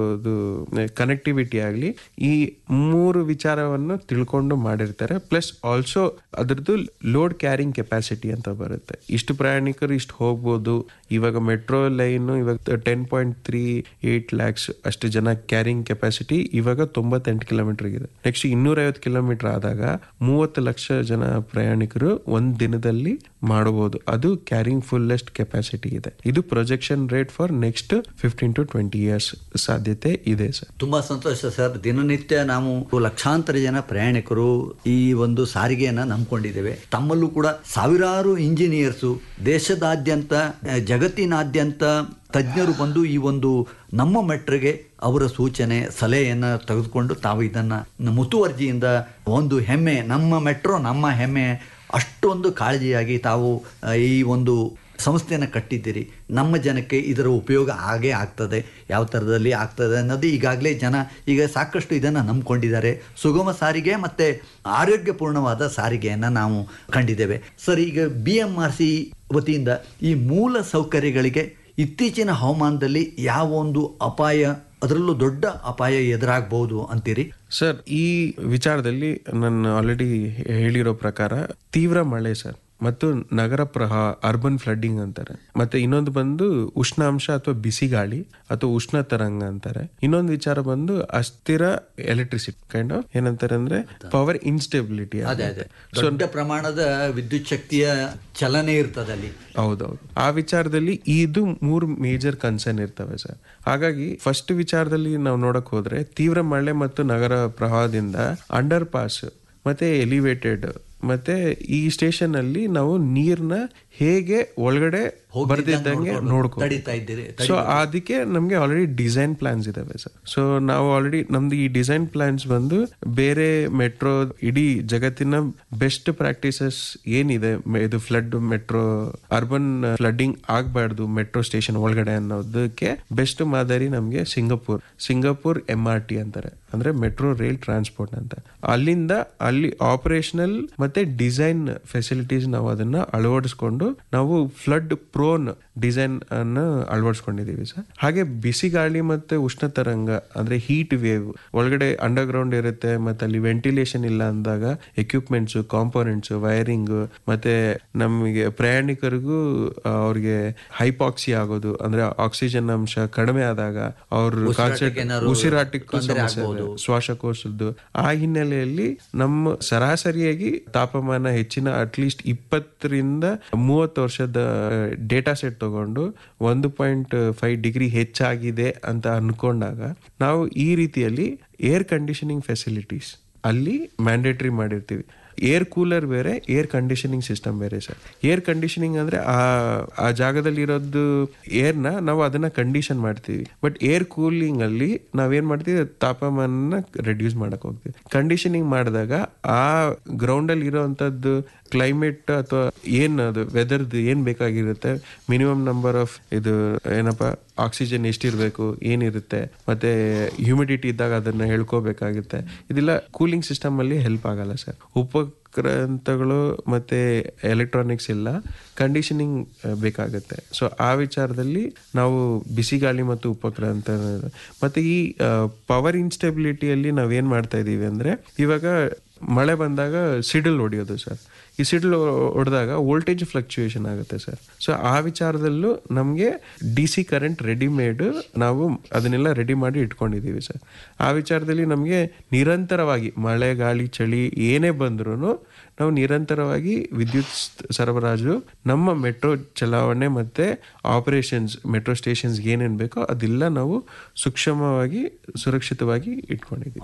ಕನೆಕ್ಟಿವಿಟಿ ಆಗಲಿ ಈ ಮೂರು ವಿಚಾರವನ್ನು ತಿಳ್ಕೊಂಡು ಮಾಡಿರ್ತಾರೆ ಪ್ಲಸ್ ಆಲ್ಸೋ ಅದರದ್ದು ಲೋಡ್ ಕ್ಯಾರಿಂಗ್ ಕೆಪಾಸಿಟಿ ಅಂತ ಬರುತ್ತೆ ಇಷ್ಟು ಪ್ರಯಾಣಿಕರು ಇಷ್ಟು ಹೋಗ್ಬೋದು ಇವಾಗ ಮೆಟ್ರೋ ಲೈನ್ ಇವಾಗ ten point three eight lakhs ಅಷ್ಟು ಜನ ಕ್ಯಾರಿಂಗ್ ಕೆಪಾಸಿಟಿ ಇವಾಗ ತೊಂಬತ್ತೆಂಟು ಕಿಲೋಮೀಟರ್ ಇದೆ ನೆಕ್ಸ್ಟ್ ಇನ್ನೂರೈವತ್ತು ಕಿಲೋಮೀಟರ್ ಆದಾಗ ಮೂವತ್ತು ಲಕ್ಷ ಜನ ಪ್ರಯಾಣಿಕರು ಒಂದ್ ದಿನದಲ್ಲಿ ಮಾಡಬಹುದು ಅದು ಕ್ಯಾರಿಂಗ್ ಫುಲ್ಲೆಸ್ಟ್ ಕೆಪಾಸಿಟಿ ಇದೆ ಇದು projection rate for next fifteen to twenty years ಸಾಧ್ಯತೆ ಇದೆ ಸರ್ ತುಂಬಾ ಸಂತೋಷ ಸರ್ ದಿನನಿತ್ಯ ನಾವು ಲಕ್ಷಾಂತರ ಜನ ಪ್ರಯಾಣಿಕರು ಈ ಒಂದು ಸಾರಿಗೆಯನ್ನ ನಂಬ್ಕೊಂಡಿದ್ದೇವೆ ತಮ್ಮಲ್ಲೂ ಕೂಡ ಸಾವಿರಾರು ಇಂಜಿನಿಯರ್ಸು ದೇಶದಾದ್ಯಂತ ಆ, ಜಗತ್ತಿನಾದ್ಯಂತ ತಜ್ಞರು ಬಂದು ಈ ಒಂದು ನಮ್ಮ ಮೆಟ್ರಿಗೆ ಅವರ ಸೂಚನೆ ಸಲಹೆಯನ್ನು ತೆಗೆದುಕೊಂಡು ತಾವು ಇದನ್ನ ಮುತುವರ್ಜಿಯಿಂದ ಒಂದು ಹೆಮ್ಮೆ ನಮ್ಮ ಮೆಟ್ರೋ ನಮ್ಮ ಹೆಮ್ಮೆ ಅಷ್ಟೊಂದು ಕಾಳಜಿಯಾಗಿ ತಾವು ಆ, ಈ ಒಂದು ಸಂಸ್ಥೆಯನ್ನು ಕಟ್ಟಿದ್ದೀರಿ ನಮ್ಮ ಜನಕ್ಕೆ ಇದರ ಉಪಯೋಗ ಆಗೇ ಆಗ್ತದೆ ಯಾವ ಥರದಲ್ಲಿ ಆಗ್ತದೆ ಅನ್ನೋದು ಈಗಾಗಲೇ ಜನ ಈಗ ಸಾಕಷ್ಟು ಇದನ್ನು ನಂಬ್ಕೊಂಡಿದ್ದಾರೆ ಸುಗಮ ಸಾರಿಗೆ ಮತ್ತು ಆರೋಗ್ಯಪೂರ್ಣವಾದ ಸಾರಿಗೆಯನ್ನು ನಾವು ಕಂಡಿದ್ದೇವೆ ಸರ್ ಈಗ ಬಿ ಎಮ್ ಆರ್ ಸಿ ವತಿಯಿಂದ ಈ ಮೂಲ ಸೌಕರ್ಯಗಳಿಗೆ ಇತ್ತೀಚಿನ ಹವಾಮಾನದಲ್ಲಿ ಯಾವ ಒಂದು ಅಪಾಯ ಅದರಲ್ಲೂ ದೊಡ್ಡ ಅಪಾಯ ಎದುರಾಗಬಹುದು ಅಂತೀರಿ ಸರ್ ಈ ವಿಚಾರದಲ್ಲಿ ನಾನು ಆಲ್ರೆಡಿ ಹೇಳಿರೋ ಪ್ರಕಾರ ತೀವ್ರ ಮಳೆ ಸರ್ ಮತ್ತು ನಗರ ಪ್ರಹ ಅರ್ಬನ್ ಫ್ಲಡ್ಡಿಂಗ್ ಅಂತಾರೆ ಮತ್ತೆ ಇನ್ನೊಂದು ಬಂದು ಉಷ್ಣಾಂಶ ಅಥವಾ ಬಿಸಿ ಗಾಳಿ ಅಥವಾ ಉಷ್ಣ ತರಂಗ ಅಂತಾರೆ ಇನ್ನೊಂದು ವಿಚಾರ ಬಂದು ಅಸ್ಥಿರ ಎಲೆಕ್ಟ್ರಿಸಿಟಿ ಕೈಂಡ್ ಆಫ್ ಏನಂತಾರೆ ಅಂದ್ರೆ ಪವರ್ ಇನ್ಸ್ಟೆಬಿಲಿಟಿ ಅದೇ ಅದೇ ದೊಡ್ಡ ಪ್ರಮಾಣದ ವಿದ್ಯುತ್ ಶಕ್ತಿಯ ಚಲನೆ ಇರ್ತದೆ ಅಲ್ಲಿ ಹೌದೌದು ಆ ವಿಚಾರದಲ್ಲಿ ಇದು ಮೂರು ಮೇಜರ್ ಕನ್ಸರ್ನ್ ಇರ್ತವೆ ಸರ್ ಹಾಗಾಗಿ ಫಸ್ಟ್ ವಿಚಾರದಲ್ಲಿ ನಾವು ನೋಡಕ್ ಹೋದ್ರೆ ತೀವ್ರ ಮಳೆ ಮತ್ತು ನಗರ ಪ್ರವಾಹದಿಂದ ಅಂಡರ್ ಪಾಸ್ ಮತ್ತೆ ಎಲಿವೇಟೆಡ್ ಮತ್ತೆ ಈ ಸ್ಟೇಷನ್ ಅಲ್ಲಿ ನಾವು ನೀರ್ನ ಹೇಗೆ ಒಳಗಡೆ ಬರ್ದಿದ್ದಂಗೆ ನೋಡ್ಕೊ ತಡಿತಾ ಇದ್ದೀರಿ ಸೊ ಅದಕ್ಕೆ ನಮ್ಗೆ ಆಲ್ರೆಡಿ ಡಿಸೈನ್ ಪ್ಲಾನ್ಸ್ ಇದಾವೆ ಸರ್ ಸೊ ನಾವು ಆಲ್ರೆಡಿ ನಮ್ದು ಈ ಡಿಸೈನ್ ಪ್ಲಾನ್ಸ್ ಬಂದು ಬೇರೆ ಮೆಟ್ರೋ ಇಡೀ ಜಗತ್ತಿನ ಬೆಸ್ಟ್ ಪ್ರಾಕ್ಟೀಸಸ್ ಏನಿದೆ ಮ- ಇದು ಫ್ಲಡ್ ಮೆಟ್ರೋ ಅರ್ಬನ್ ಫ್ಲಡ್ಡಿಂಗ್ ಆಗ್ಬಾರ್ದು ಮೆಟ್ರೋ ಸ್ಟೇಷನ್ ಒಳಗಡೆ ಅನ್ನೋದಕ್ಕೆ ಬೆಸ್ಟ್ ಮಾದರಿ ನಮ್ಗೆ Singapore Singapore M R T ಅಂತಾರೆ ಅಂದ್ರೆ ಮೆಟ್ರೋ ರೈಲ್ ಟ್ರಾನ್ಸ್ಪೋರ್ಟ್ ಅಂತ ಅಲ್ಲಿಂದ ಅಲ್ಲಿ ಆಪರೇಷನಲ್ ಮತ್ತೆ ಡಿಸೈನ್ ಫೆಸಿಲಿಟೀಸ್ ನಾವು ಅದನ್ನ ಅಳವಡಿಸ್ಕೊಂಡು ನಾವು ಫ್ಲಡ್ ಪ್ರೋನ್ ಡಿಸೈನ್ ಅನ್ನ ಅಳವಡಿಸ್ಕೊಂಡಿದೀವಿ ಸರ್ ಹಾಗೆ ಬಿಸಿ ಗಾಳಿ ಮತ್ತೆ ಉಷ್ಣ ತರಂಗ ಅಂದ್ರೆ ಹೀಟ್ ವೇವ್ ಒಳಗಡೆ ಅಂಡರ್ ಗ್ರೌಂಡ್ ಇರುತ್ತೆ ಮತ್ತೆ ಅಲ್ಲಿ ವೆಂಟಿಲೇಷನ್ ಇಲ್ಲ ಅಂದಾಗ ಎಕ್ವಿಪ್ಮೆಂಟ್ಸ್ ಕಾಂಪೋನೆಂಟ್ಸ್ ವೈರಿಂಗ್ ಮತ್ತೆ ನಮಗೆ ಪ್ರಯಾಣಿಕರಿಗೂ ಆ, ಅವ್ರಿಗೆ ಹೈಪಾಕ್ಸಿ ಆಗೋದು ಅಂದ್ರೆ ಆಕ್ಸಿಜನ್ ಅಂಶ ಕಡಿಮೆ ಆದಾಗ ಅವ್ರ ಕಾನ್ಸೆಪ್ಟ್ ಏನಾದ್ರು ಉಸಿರಾಟಕ್ಕೂ ತೊಂದ್ರೆ ಸಮಸ್ಯೆ ಇದೆ. ಆಗ್ಬೋದು. ಶ್ವಾಸಕೋಶದ್ದು ಆ ಹಿನ್ನೆಲೆಯಲ್ಲಿ ನಮ್ಮ ಸರಾಸರಿಯಾಗಿ ತಾಪಮಾನ ಹೆಚ್ಚಿನ ಅಟ್ಲೀಸ್ಟ್ ಇಪ್ಪತ್ತರಿಂದ ಮೂವತ್ತು ವರ್ಷದ ಡೇಟಾ ಸೆಟ್ ತಗೊಂಡು ಒಂದು ಪಾಯಿಂಟ್ ಫೈವ್ ಡಿಗ್ರಿ ಹೆಚ್ಚಾಗಿದೆ ಅಂತ ಅನ್ಕೊಂಡಾಗ ನಾವು ಈ ರೀತಿಯಲ್ಲಿ ಏರ್ ಕಂಡೀಷನಿಂಗ್ ಫೆಸಿಲಿಟೀಸ್ ಅಲ್ಲಿ ಮ್ಯಾಂಡೇಟರಿ ಮಾಡಿರ್ತೀವಿ ಏರ್ ಕೂಲರ್ ಬೇರೆ ಏರ್ ಕಂಡೀಷನಿಂಗ್ ಸಿಸ್ಟಮ್ ಬೇರೆ ಸರ್ ಏರ್ ಕಂಡೀಷನಿಂಗ್ ಅಂದ್ರೆ ಆ ಆ ಜಾಗದಲ್ಲಿ ಇರೋದು ಏರ್ನ ನಾವು ಅದನ್ನ ಕಂಡೀಷನ್ ಮಾಡ್ತೀವಿ ಬಟ್ ಏರ್ ಕೂಲಿಂಗ್ ಅಲ್ಲಿ ನಾವೇನ್ ಮಾಡ್ತೀವಿ ತಾಪಮಾನ ರೆಡ್ಯೂಸ್ ಮಾಡಕ್ ಹೋಗ್ತೀವಿ ಕಂಡೀಷನಿಂಗ್ ಮಾಡಿದಾಗ ಆ ಗ್ರೌಂಡ್ ಅಲ್ಲಿ ಇರೋಂಥದ್ದು ಕ್ಲೈಮೇಟ್ ಅಥವಾ ಏನ್ ಅದು ವೆದರ್ದು ಏನ್ ಬೇಕಾಗಿರುತ್ತೆ ಮಿನಿಮಮ್ ನಂಬರ್ ಆಫ್ ಇದು ಏನಪ್ಪ ಆಕ್ಸಿಜನ್ ಎಷ್ಟಿರ್ಬೇಕು ಏನಿರುತ್ತೆ ಮತ್ತೆ ಹ್ಯೂಮಿಡಿಟಿ ಇದ್ದಾಗ ಅದನ್ನ ಹೇಳ್ಕೋಬೇಕಾಗುತ್ತೆ ಇದೆಲ್ಲ ಕೂಲಿಂಗ್ ಸಿಸ್ಟಮ್ ಅಲ್ಲಿ ಹೆಲ್ಪ್ ಆಗಲ್ಲ ಸರ್ ಉಪಕ್ರಾಂತಗಳು ಮತ್ತೆ ಎಲೆಕ್ಟ್ರಾನಿಕ್ಸ್ ಇಲ್ಲ ಕಂಡೀಷನಿಂಗ್ ಬೇಕಾಗುತ್ತೆ ಸೊ ಆ ವಿಚಾರದಲ್ಲಿ ನಾವು ಬಿಸಿ ಗಾಳಿ ಮತ್ತು ಉಪಕ್ರಾಂತ ಮತ್ತೆ ಈ ಪವರ್ ಇನ್ಸ್ಟೆಬಿಲಿಟಿಯಲ್ಲಿ ನಾವೇನ್ ಮಾಡ್ತಾ ಇದೀವಿ ಅಂದ್ರೆ ಇವಾಗ ಮಳೆ ಬಂದಾಗ ಸಿಡಿಲ್ ಹೊಡಿಯೋದು ಸರ್ ಈ ಸಿಡಿಲ್ ಹೊಡೆದಾಗ ವೋಲ್ಟೇಜ್ ಫ್ಲಕ್ಚುಯೇಷನ್ ಆಗುತ್ತೆ ಸರ್ ಸೊ ಆ ವಿಚಾರದಲ್ಲೂ ನಮಗೆ ಡಿ ಸಿ ಕರೆಂಟ್ ರೆಡಿಮೇಡ್ ನಾವು ಅದನ್ನೆಲ್ಲ ರೆಡಿ ಮಾಡಿ ಇಟ್ಕೊಂಡಿದ್ದೀವಿ ಸರ್ ಆ ವಿಚಾರದಲ್ಲಿ ನಮಗೆ ನಿರಂತರವಾಗಿ ಮಳೆ ಗಾಳಿ ಚಳಿ ಏನೇ ಬಂದ್ರೂ ನಾವು ನಿರಂತರವಾಗಿ ವಿದ್ಯುತ್ ಸ್- ಸರಬರಾಜು ನಮ್ಮ ಮೆಟ್ರೋ ಚಲಾವಣೆ ಮತ್ತೆ ಆಪರೇಷನ್ಸ್ ಮೆಟ್ರೋ ಸ್ಟೇಷನ್ಸ್ ಏನೇನು ಬೇಕೋ ಅದೆಲ್ಲ ನಾವು ಸೂಕ್ಷ್ಮವಾಗಿ ಸುರಕ್ಷಿತವಾಗಿ ಇಟ್ಕೊಂಡಿದ್ದೀವಿ ಆ,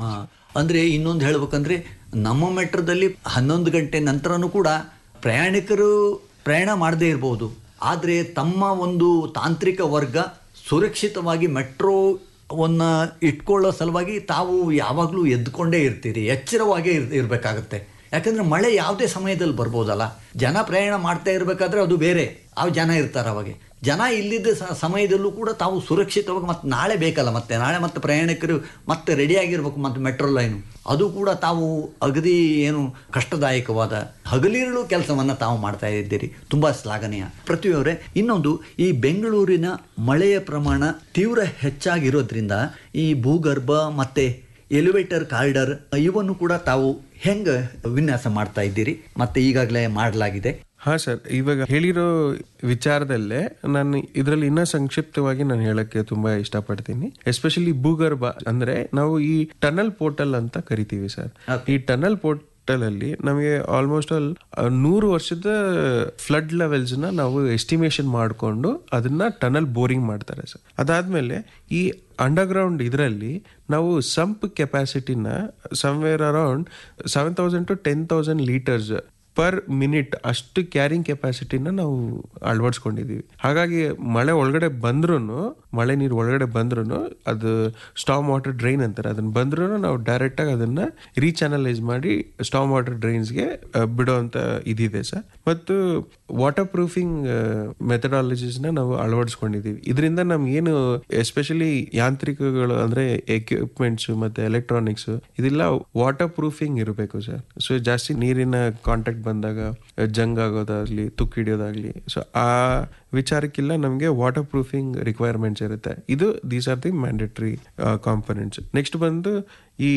ಅಂದರೆ ಇನ್ನೊಂದು ಹೇಳ್ಬೇಕಂದ್ರೆ ನಮ್ಮ ಮೆಟ್ರೋದಲ್ಲಿ ಹನ್ನೊಂದು ಗಂಟೆ ನಂತರನೂ ಕೂಡ ಪ್ರಯಾಣಿಕರು ಪ್ರಯಾಣ ಮಾಡದೇ ಇರ್ಬೋದು ಆದರೆ ತಮ್ಮ ಒಂದು ತಾಂತ್ರಿಕ ವರ್ಗ ಸುರಕ್ಷಿತವಾಗಿ ಮೆಟ್ರೋವನ್ನು ಇಟ್ಕೊಳ್ಳೋ ಸಲುವಾಗಿ ತಾವು ಯಾವಾಗಲೂ ಎದ್ದುಕೊಂಡೇ ಇರ್ತೀರಿ ಎಚ್ಚರವಾಗೇ ಇರ್ ಇರಬೇಕಾಗತ್ತೆ ಯಾಕಂದರೆ ಮಳೆ ಯಾವುದೇ ಸಮಯದಲ್ಲಿ ಬರ್ಬೋದಲ್ಲ ಜನ ಪ್ರಯಾಣ ಮಾಡ್ತಾ ಇರಬೇಕಾದ್ರೆ ಅದು ಬೇರೆ ಆ ಜನ ಇರ್ತಾರೆ ಅವಾಗೆ ಜನ ಇಲ್ಲಿದ್ದ ಸ- ಸಮಯದಲ್ಲೂ ಕೂಡ ತಾವು ಸುರಕ್ಷಿತವಾಗಿ ಮತ್ತೆ ನಾಳೆ ಬೇಕಲ್ಲ ಮತ್ತೆ ನಾಳೆ ಮತ್ತೆ ಪ್ರಯಾಣಿಕರು ಮತ್ತೆ ರೆಡಿಯಾಗಿರ್ಬೇಕು ಮತ್ತೆ ಮೆಟ್ರೋ ಲೈನು ಅದು ಕೂಡ ತಾವು ಅಗದಿ ಏನು ಕಷ್ಟದಾಯಕವಾದ ಹಗಲಿರುಳು ಕೆಲಸವನ್ನು ತಾವು ಮಾಡ್ತಾ ಇದ್ದೀರಿ ತುಂಬ ಶ್ಲಾಘನೀಯ ಪೃಥ್ವಿಯವರೇ ಇನ್ನೊಂದು ಈ ಬೆಂಗಳೂರಿನ ಮಳೆಯ ಪ್ರಮಾಣ ತೀವ್ರ ಹೆಚ್ಚಾಗಿರೋದ್ರಿಂದ ಈ ಭೂಗರ್ಭ ಮತ್ತೆ ಎಲಿವೇಟರ್ ಕಾರಿಡಾರ್ ಇವನ್ನು ಕೂಡ ತಾವು ಹೆಂಗೆ ವಿನ್ಯಾಸ ಮಾಡ್ತಾ ಇದ್ದೀರಿ ಮತ್ತೆ ಈಗಾಗಲೇ ಮಾಡಲಾಗಿದೆ ಹಾ ಸರ್ ಇವಾಗ ಹೇಳಿರೋ ವಿಚಾರದಲ್ಲೇ ನಾನು ಇದರಲ್ಲಿ ಇನ್ನೂ ಸಂಕ್ಷಿಪ್ತವಾಗಿ ನಾನು ಹೇಳಕ್ಕೆ ತುಂಬಾ ಇಷ್ಟಪಡ್ತೀನಿ ಎಸ್ಪೆಷಲಿ ಭೂಗರ್ಭ ಅಂದ್ರೆ ನಾವು ಈ ಟನಲ್ ಪೋರ್ಟಲ್ ಅಂತ ಕರಿತೀವಿ ಸರ್ ಈ ಟನಲ್ ಪೋರ್ಟಲ್ ಅಲ್ಲಿ ನಮಗೆ ಆಲ್ಮೋಸ್ಟ್ ಆಲ್ ನೂರು ವರ್ಷದ ಫ್ಲಡ್ ಲೆವೆಲ್ಸ್ ನ ನಾವು ಎಸ್ಟಿಮೇಷನ್ ಮಾಡಿಕೊಂಡು ಅದನ್ನ ಟನಲ್ ಬೋರಿಂಗ್ ಮಾಡ್ತಾರೆ ಸರ್ ಅದಾದ್ಮೇಲೆ ಈ ಅಂಡರ್ಗ್ರೌಂಡ್ ಇದರಲ್ಲಿ ನಾವು ಸಂಪ್ ಕೆಪಾಸಿಟಿನ somewhere around seven thousand to ten thousand litres per minute ಅಷ್ಟು ಕ್ಯಾರಿಂಗ್ ಕೆಪಾಸಿಟಿನ ನಾವು ಅಳವಡಿಸ್ಕೊಂಡಿದೀವಿ ಹಾಗಾಗಿ ಮಳೆ ಒಳಗಡೆ ಬಂದ್ರೂ ಮಳೆ ನೀರು ಒಳಗಡೆ ಬಂದ್ರೂ ಅದು ಸ್ಟಾಮ್ ವಾಟರ್ ಡ್ರೈನ್ ಅಂತಾರೆ ಅದನ್ನ ಬಂದ್ರೂ ನಾವು ಡೈರೆಕ್ಟ್ ಆಗಿ ಅದನ್ನ ರೀಚಾನಲೈಸ್ ಮಾಡಿ ಸ್ಟಾಮ್ ವಾಟರ್ ಡ್ರೈನ್ಸ್ಗೆ ಬಿಡುವಂತ ಇದಿದೆ ಸರ್ ಮತ್ತು ವಾಟರ್ ಪ್ರೂಫಿಂಗ್ ಮೆಥಡಾಲಜೀಸ್ನ ನಾವು ಅಳವಡಿಸ್ಕೊಂಡಿದೀವಿ ಇದರಿಂದ ನಮ್ಗೆ ಏನು ಎಸ್ಪೆಷಲಿ ಯಾಂತ್ರಿಕಗಳು ಅಂದ್ರೆ ಎಕ್ವಿಪ್ಮೆಂಟ್ಸ್ ಮತ್ತೆ ಎಲೆಕ್ಟ್ರಾನಿಕ್ಸ್ ಇದೆಲ್ಲ ವಾಟರ್ ಪ್ರೂಫಿಂಗ್ ಇರಬೇಕು ಸರ್ ಸೊ ಜಾಸ್ತಿ ನೀರಿನ ಕಾಂಟ್ಯಾಕ್ಟ್ ಬಂದಾಗ ಜಂಗ್ ಆಗೋದಾಗ್ಲಿ ತುಕ್ಕು ಹಿಡಿಯೋದಾಗ್ಲಿ ಸೊ ಆ ವಿಚಾರಕ್ಕೆಲ್ಲ ನಮಗೆ ವಾಟರ್ ಪ್ರೂಫಿಂಗ್ ರಿಕ್ವೈರ್ಮೆಂಟ್ಸ್ ಇರುತ್ತೆ ಇದು these are the mandatory components next ಬಂದು ಈ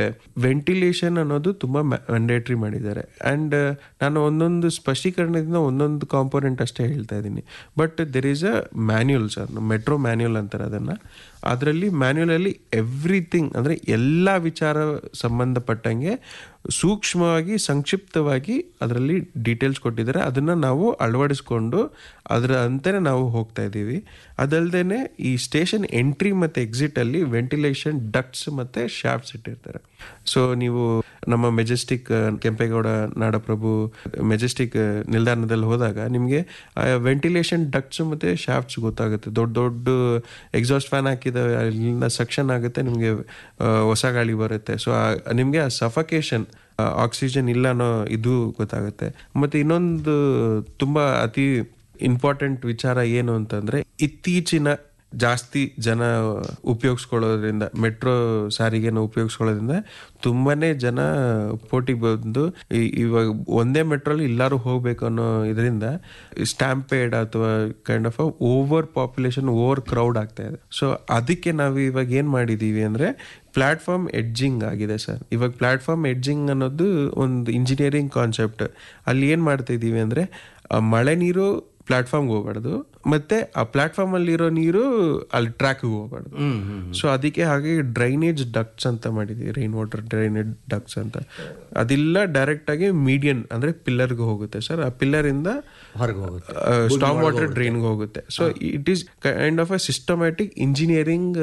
ವೆಂಟಿಲೇಷನ್ ಅನ್ನೋದು ತುಂಬಾ ಮ್ಯಾಂಡೇಟ್ರಿ ಮಾಡಿದ್ದಾರೆ ಅಂಡ್ ನಾನು ಒಂದೊಂದು ಸ್ಪಷ್ಟೀಕರಣದಿಂದ ಒಂದೊಂದು ಕಾಂಪೊನೆಂಟ್ ಅಷ್ಟೇ ಹೇಳ್ತಾ ಇದ್ದೀನಿ but there is a manual sir metro manual ಅಂತಾರೆ ಅದನ್ನ ಅದರಲ್ಲಿ ಮ್ಯಾನ್ಯುಯಲ್ ಅಲ್ಲಿ ಎವ್ರಿಥಿಂಗ್ ಅಂದ್ರೆ ಎಲ್ಲ ವಿಚಾರ ಸಂಬಂಧಪಟ್ಟಂಗೆ ಸೂಕ್ಷ್ಮವಾಗಿ ಸಂಕ್ಷಿಪ್ತವಾಗಿ ಅದರಲ್ಲಿ ಡೀಟೇಲ್ಸ್ ಕೊಟ್ಟಿದ್ದಾರೆ ಅದನ್ನ ನಾವು ಅಳವಡಿಸ್ಕೊಂಡು ಅದರ ಅಂತೆಯೇ ನಾವು ಹೋಗ್ತಾ ಇದ್ದೀವಿ ಅದಲ್ದೇನೆ ಈ ಸ್ಟೇಷನ್ ಎಂಟ್ರಿ ಮತ್ತೆ ಎಕ್ಸಿಟ್ ಅಲ್ಲಿ ವೆಂಟಿಲೇಷನ್ ಡಕ್ಟ್ಸ್ ಮತ್ತೆ ಶಾಫ್ಟ್ಸ್ ಇಟ್ಟಿರ್ತಾರೆ ಸೊ ನೀವು ನಮ್ಮ ಮೆಜೆಸ್ಟಿಕ್ ಕೆಂಪೇಗೌಡ ನಾಡಪ್ರಭು ಮೆಜೆಸ್ಟಿಕ್ ನಿಲ್ದಾಣದಲ್ಲಿ ಹೋದಾಗ ನಿಮಗೆ ವೆಂಟಿಲೇಷನ್ ಡಕ್ಟ್ಸ್ ಮತ್ತೆ ಶಾಫ್ಟ್ಸ್ ಗೊತ್ತಾಗುತ್ತೆ ದೊಡ್ಡ ದೊಡ್ಡ ಎಕ್ಸಾಸ್ಟ್ ಫ್ಯಾನ್ ಹಾಕಿದಾವೆ ಅಲ್ಲಿಂದ ಸಕ್ಷನ್ ಆಗುತ್ತೆ ನಿಮಗೆ ಹೊಸ ಗಾಳಿ ಬರುತ್ತೆ ಸೊ ನಿಮಗೆ ಆ ಸಫಕೇಶನ್ ಆಕ್ಸಿಜನ್ ಇಲ್ಲ ಅನ್ನೋ ಇದು ಗೊತ್ತಾಗುತ್ತೆ ಮತ್ತೆ ಇನ್ನೊಂದು ತುಂಬಾ ಅತಿ ಇಂಪಾರ್ಟೆಂಟ್ ವಿಚಾರ ಏನು ಅಂತಂದ್ರೆ ಇತ್ತೀಚಿನ ಜಾಸ್ತಿ ಜನ ಉಪಯೋಗಿಸ್ಕೊಳ್ಳೋದ್ರಿಂದ ಮೆಟ್ರೋ ಸಾರಿಗೆನ ಉಪಯೋಗಿಸ್ಕೊಳ್ಳೋದ್ರಿಂದ ತುಂಬಾನೇ ಜನ ಪೋಟಿಗೆ ಬಂದು ಈ- ಇವಾಗ ಒಂದೇ ಮೆಟ್ರೋಲಿ ಎಲ್ಲರೂ ಹೋಗ್ಬೇಕು ಅನ್ನೋ ಇದರಿಂದ ಸ್ಟ್ಯಾಂಪೇಡ್ ಅಥವಾ kind of over population over crowd ಆಗ್ತಾ ಇದೆ ಸೊ ಅದಕ್ಕೆ ನಾವು ಇವಾಗ ಏನ್ ಮಾಡಿದೀವಿ ಅಂದ್ರೆ ಪ್ಲಾಟ್ಫಾರ್ಮ್ ಎಡ್ಜಿಂಗ್ ಆಗಿದೆ ಸರ್ ಇವಾಗ ಪ್ಲಾಟ್ಫಾರ್ಮ್ ಎಡ್ಜಿಂಗ್ ಅನ್ನೋದು ಒಂದು ಇಂಜಿನಿಯರಿಂಗ್ ಕಾನ್ಸೆಪ್ಟ್ ಅಲ್ಲಿ ಏನ್ ಮಾಡ್ತಾ ಇದೀವಿ ಅಂದ್ರೆ ಆ ಮಳೆ ನೀರು ಪ್ಲಾಟ್ಫಾರ್ಮ್ಗೆ ಹೋಗ್ಬಾರ್ದು ಮತ್ತೆ ಆ ಪ್ಲಾಟ್ಫಾರ್ಮ್ ಅಲ್ಲಿ ಇರೋ ನೀರು ಅಲ್ಲಿ ಟ್ರ್ಯಾಕ್ ಹೋಗ್ಬಾರ್ದು ಸೊ ಅದಕ್ಕೆ ಹಾಗೆ ಡ್ರೈನೇಜ್ ಡಕ್ಟ್ಸ್ ಅಂತ ಮಾಡಿದೀವಿ ರೈನ್ ವಾಟರ್ ಡ್ರೈನೇಜ್ ಡಕ್ಟ್ಸ್ ಅಂತ ಅದೆಲ್ಲ ಡೈರೆಕ್ಟ್ ಆಗಿ ಮೀಡಿಯನ್ ಅಂದ್ರೆ ಪಿಲ್ಲರ್ಗೆ ಹೋಗುತ್ತೆ ಸರ್ ಆ ಪಿಲ್ಲರ್ ಇಂದ ಹೊರಗೆ ಹೋಗುತ್ತೆ ಸ್ಟಾಮ್ ವಾಟರ್ ಡ್ರೈನ್ಗೆ ಹೋಗುತ್ತೆ so it is kind of a systematic engineering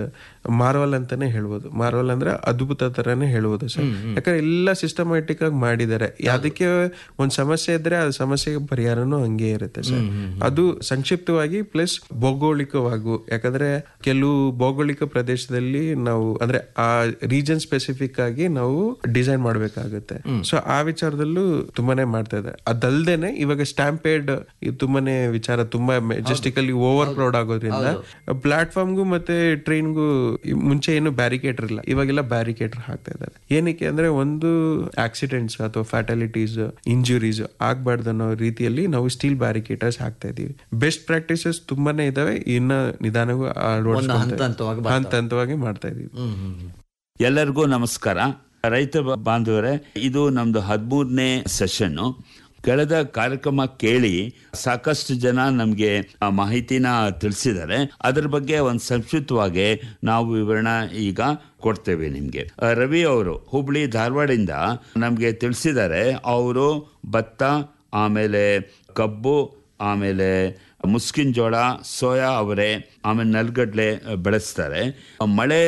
marvel ಅಂತಾನೆ ಹೇಳ್ಬೋದು ಮಾರ್ವಲ್ ಅಂದ್ರೆ ಅದ್ಭುತ ತರನೇ ಹೇಳ್ಬೋದು ಸರ್ ಯಾಕಂದ್ರೆ ಎಲ್ಲ ಸಿಸ್ಟಮ್ಯಾಟಿಕ್ ಆಗಿ ಮಾಡಿದ್ದಾರೆ ಅದಕ್ಕೆ ಒಂದ್ ಸಮಸ್ಯೆ ಇದ್ರೆ ಆ ಸಮಸ್ಯೆಗೆ ಪರಿಹಾರನೂ ಹಂಗೆ ಇರುತ್ತೆ ಸರ್ ಅದು ಸಂಕ್ಷಿಪ್ತವಾಗಿ ಪ್ಲಸ್ ಭೌಗೋಳಿಕವಾಗು ಯಾಕಂದ್ರೆ ಕೆಲವು ಭೌಗೋಳಿಕ ಪ್ರದೇಶದಲ್ಲಿ ನಾವು ಅಂದ್ರೆ ಆ ರೀಜನ್ ಸ್ಪೆಸಿಫಿಕ್ ಆಗಿ ನಾವು ಡಿಸೈನ್ ಮಾಡ್ಬೇಕಾಗುತ್ತೆ ಸೊ ಆ ವಿಚಾರದಲ್ಲೂ ತುಂಬಾನೇ ಮಾಡ್ತಾ ಇದ್ದಾರೆ ಅದಲ್ದೇನೆ ಇವಾಗ ಸ್ಟ್ಯಾಂಪೇಡ್ ತುಂಬಾನೇ ವಿಚಾರ ತುಂಬಾ ಮೆಜೆಸ್ಟಿಕಲಿ ಓವರ್ ಕ್ರೌಡ್ ಆಗೋದ್ರಿಂದ ಪ್ಲಾಟ್ಫಾರ್ಮ್ಗೂ ಮತ್ತೆ ಟ್ರೈನ್ಗೂ ಮುಂಚೆ ಏನು ಬ್ಯಾರಿಕೇಟರ್ ಇಲ್ಲ ಇವಾಗೆಲ್ಲ ಬ್ಯಾರಿಕೇಟರ್ ಹಾಕ್ತಾ ಇದ್ದಾರೆ ಏನಕ್ಕೆ ಅಂದ್ರೆ ಒಂದು ಆಕ್ಸಿಡೆಂಟ್ಸ್ ಅಥವಾ ಫ್ಯಾಟಾಲಿಟೀಸ್ ಇಂಜುರೀಸ್ ಆಗ್ಬಾರ್ದು ಅನ್ನೋ ರೀತಿಯಲ್ಲಿ ನಾವು ಸ್ಟೀಲ್ ಬ್ಯಾರಿಕೇಟರ್ಸ್ ಹಾಕ್ತಾ ಇದೀವಿ ಬೆಸ್ಟ್ ಪ್ರಾಕ್ಟೀಸಸ್ ತುಂಬಾನೇ ಇದಾವೆ ಇನ್ನ ನಿಧಾನಗೂ ಅಳವಡಿಸ್ಕೊಂತ- ಹಂತ ಹಂತವಾಗಿ ಬರ್ತಾವೆ. ಹಂತ ಹಂತವಾಗಿ ಮಾಡ್ತಾ ಇದೀವಿ ಎಲ್ಲರಿಗೂ ನಮಸ್ಕಾರ ರೈತ ಬ- ಬಾಂಧವರೇ ಇದು ನಮ್ದು ಹದಿಮೂರನೇ ಸೆಷನ್ ಕಳೆದ ಕಾರ್ಯಕ್ರಮ ಕೇಳಿ ಸಾಕಷ್ಟು ಜನ ನಮಗೆ ಮಾಹಿತಿನ ತಿಳಿಸಿದ್ದಾರೆ ಅದರ ಬಗ್ಗೆ ಒಂದು ಸಂಕ್ಷಿಪ್ತವಾಗಿ ನಾವು ವಿವರಣೆ ಈಗ ಕೊಡ್ತೇವೆ ನಿಮಗೆ ರವಿ ಅವರು ಹುಬ್ಳಿ ಧಾರವಾಡಿಂದ ನಮಗೆ ತಿಳಿಸಿದ್ದಾರೆ ಅವರು ಭತ್ತ ಆಮೇಲೆ ಕಬ್ಬು ಆಮೇಲೆ ಮುಸ್ಕಿನ್ ಜೋಳ ಸೋಯಾ ಅವರೆ ಆಮೇಲೆ ನೆಲಗಡ್ಲೆ ಬೆಳೆಸ್ತಾರೆ ಮಳೆ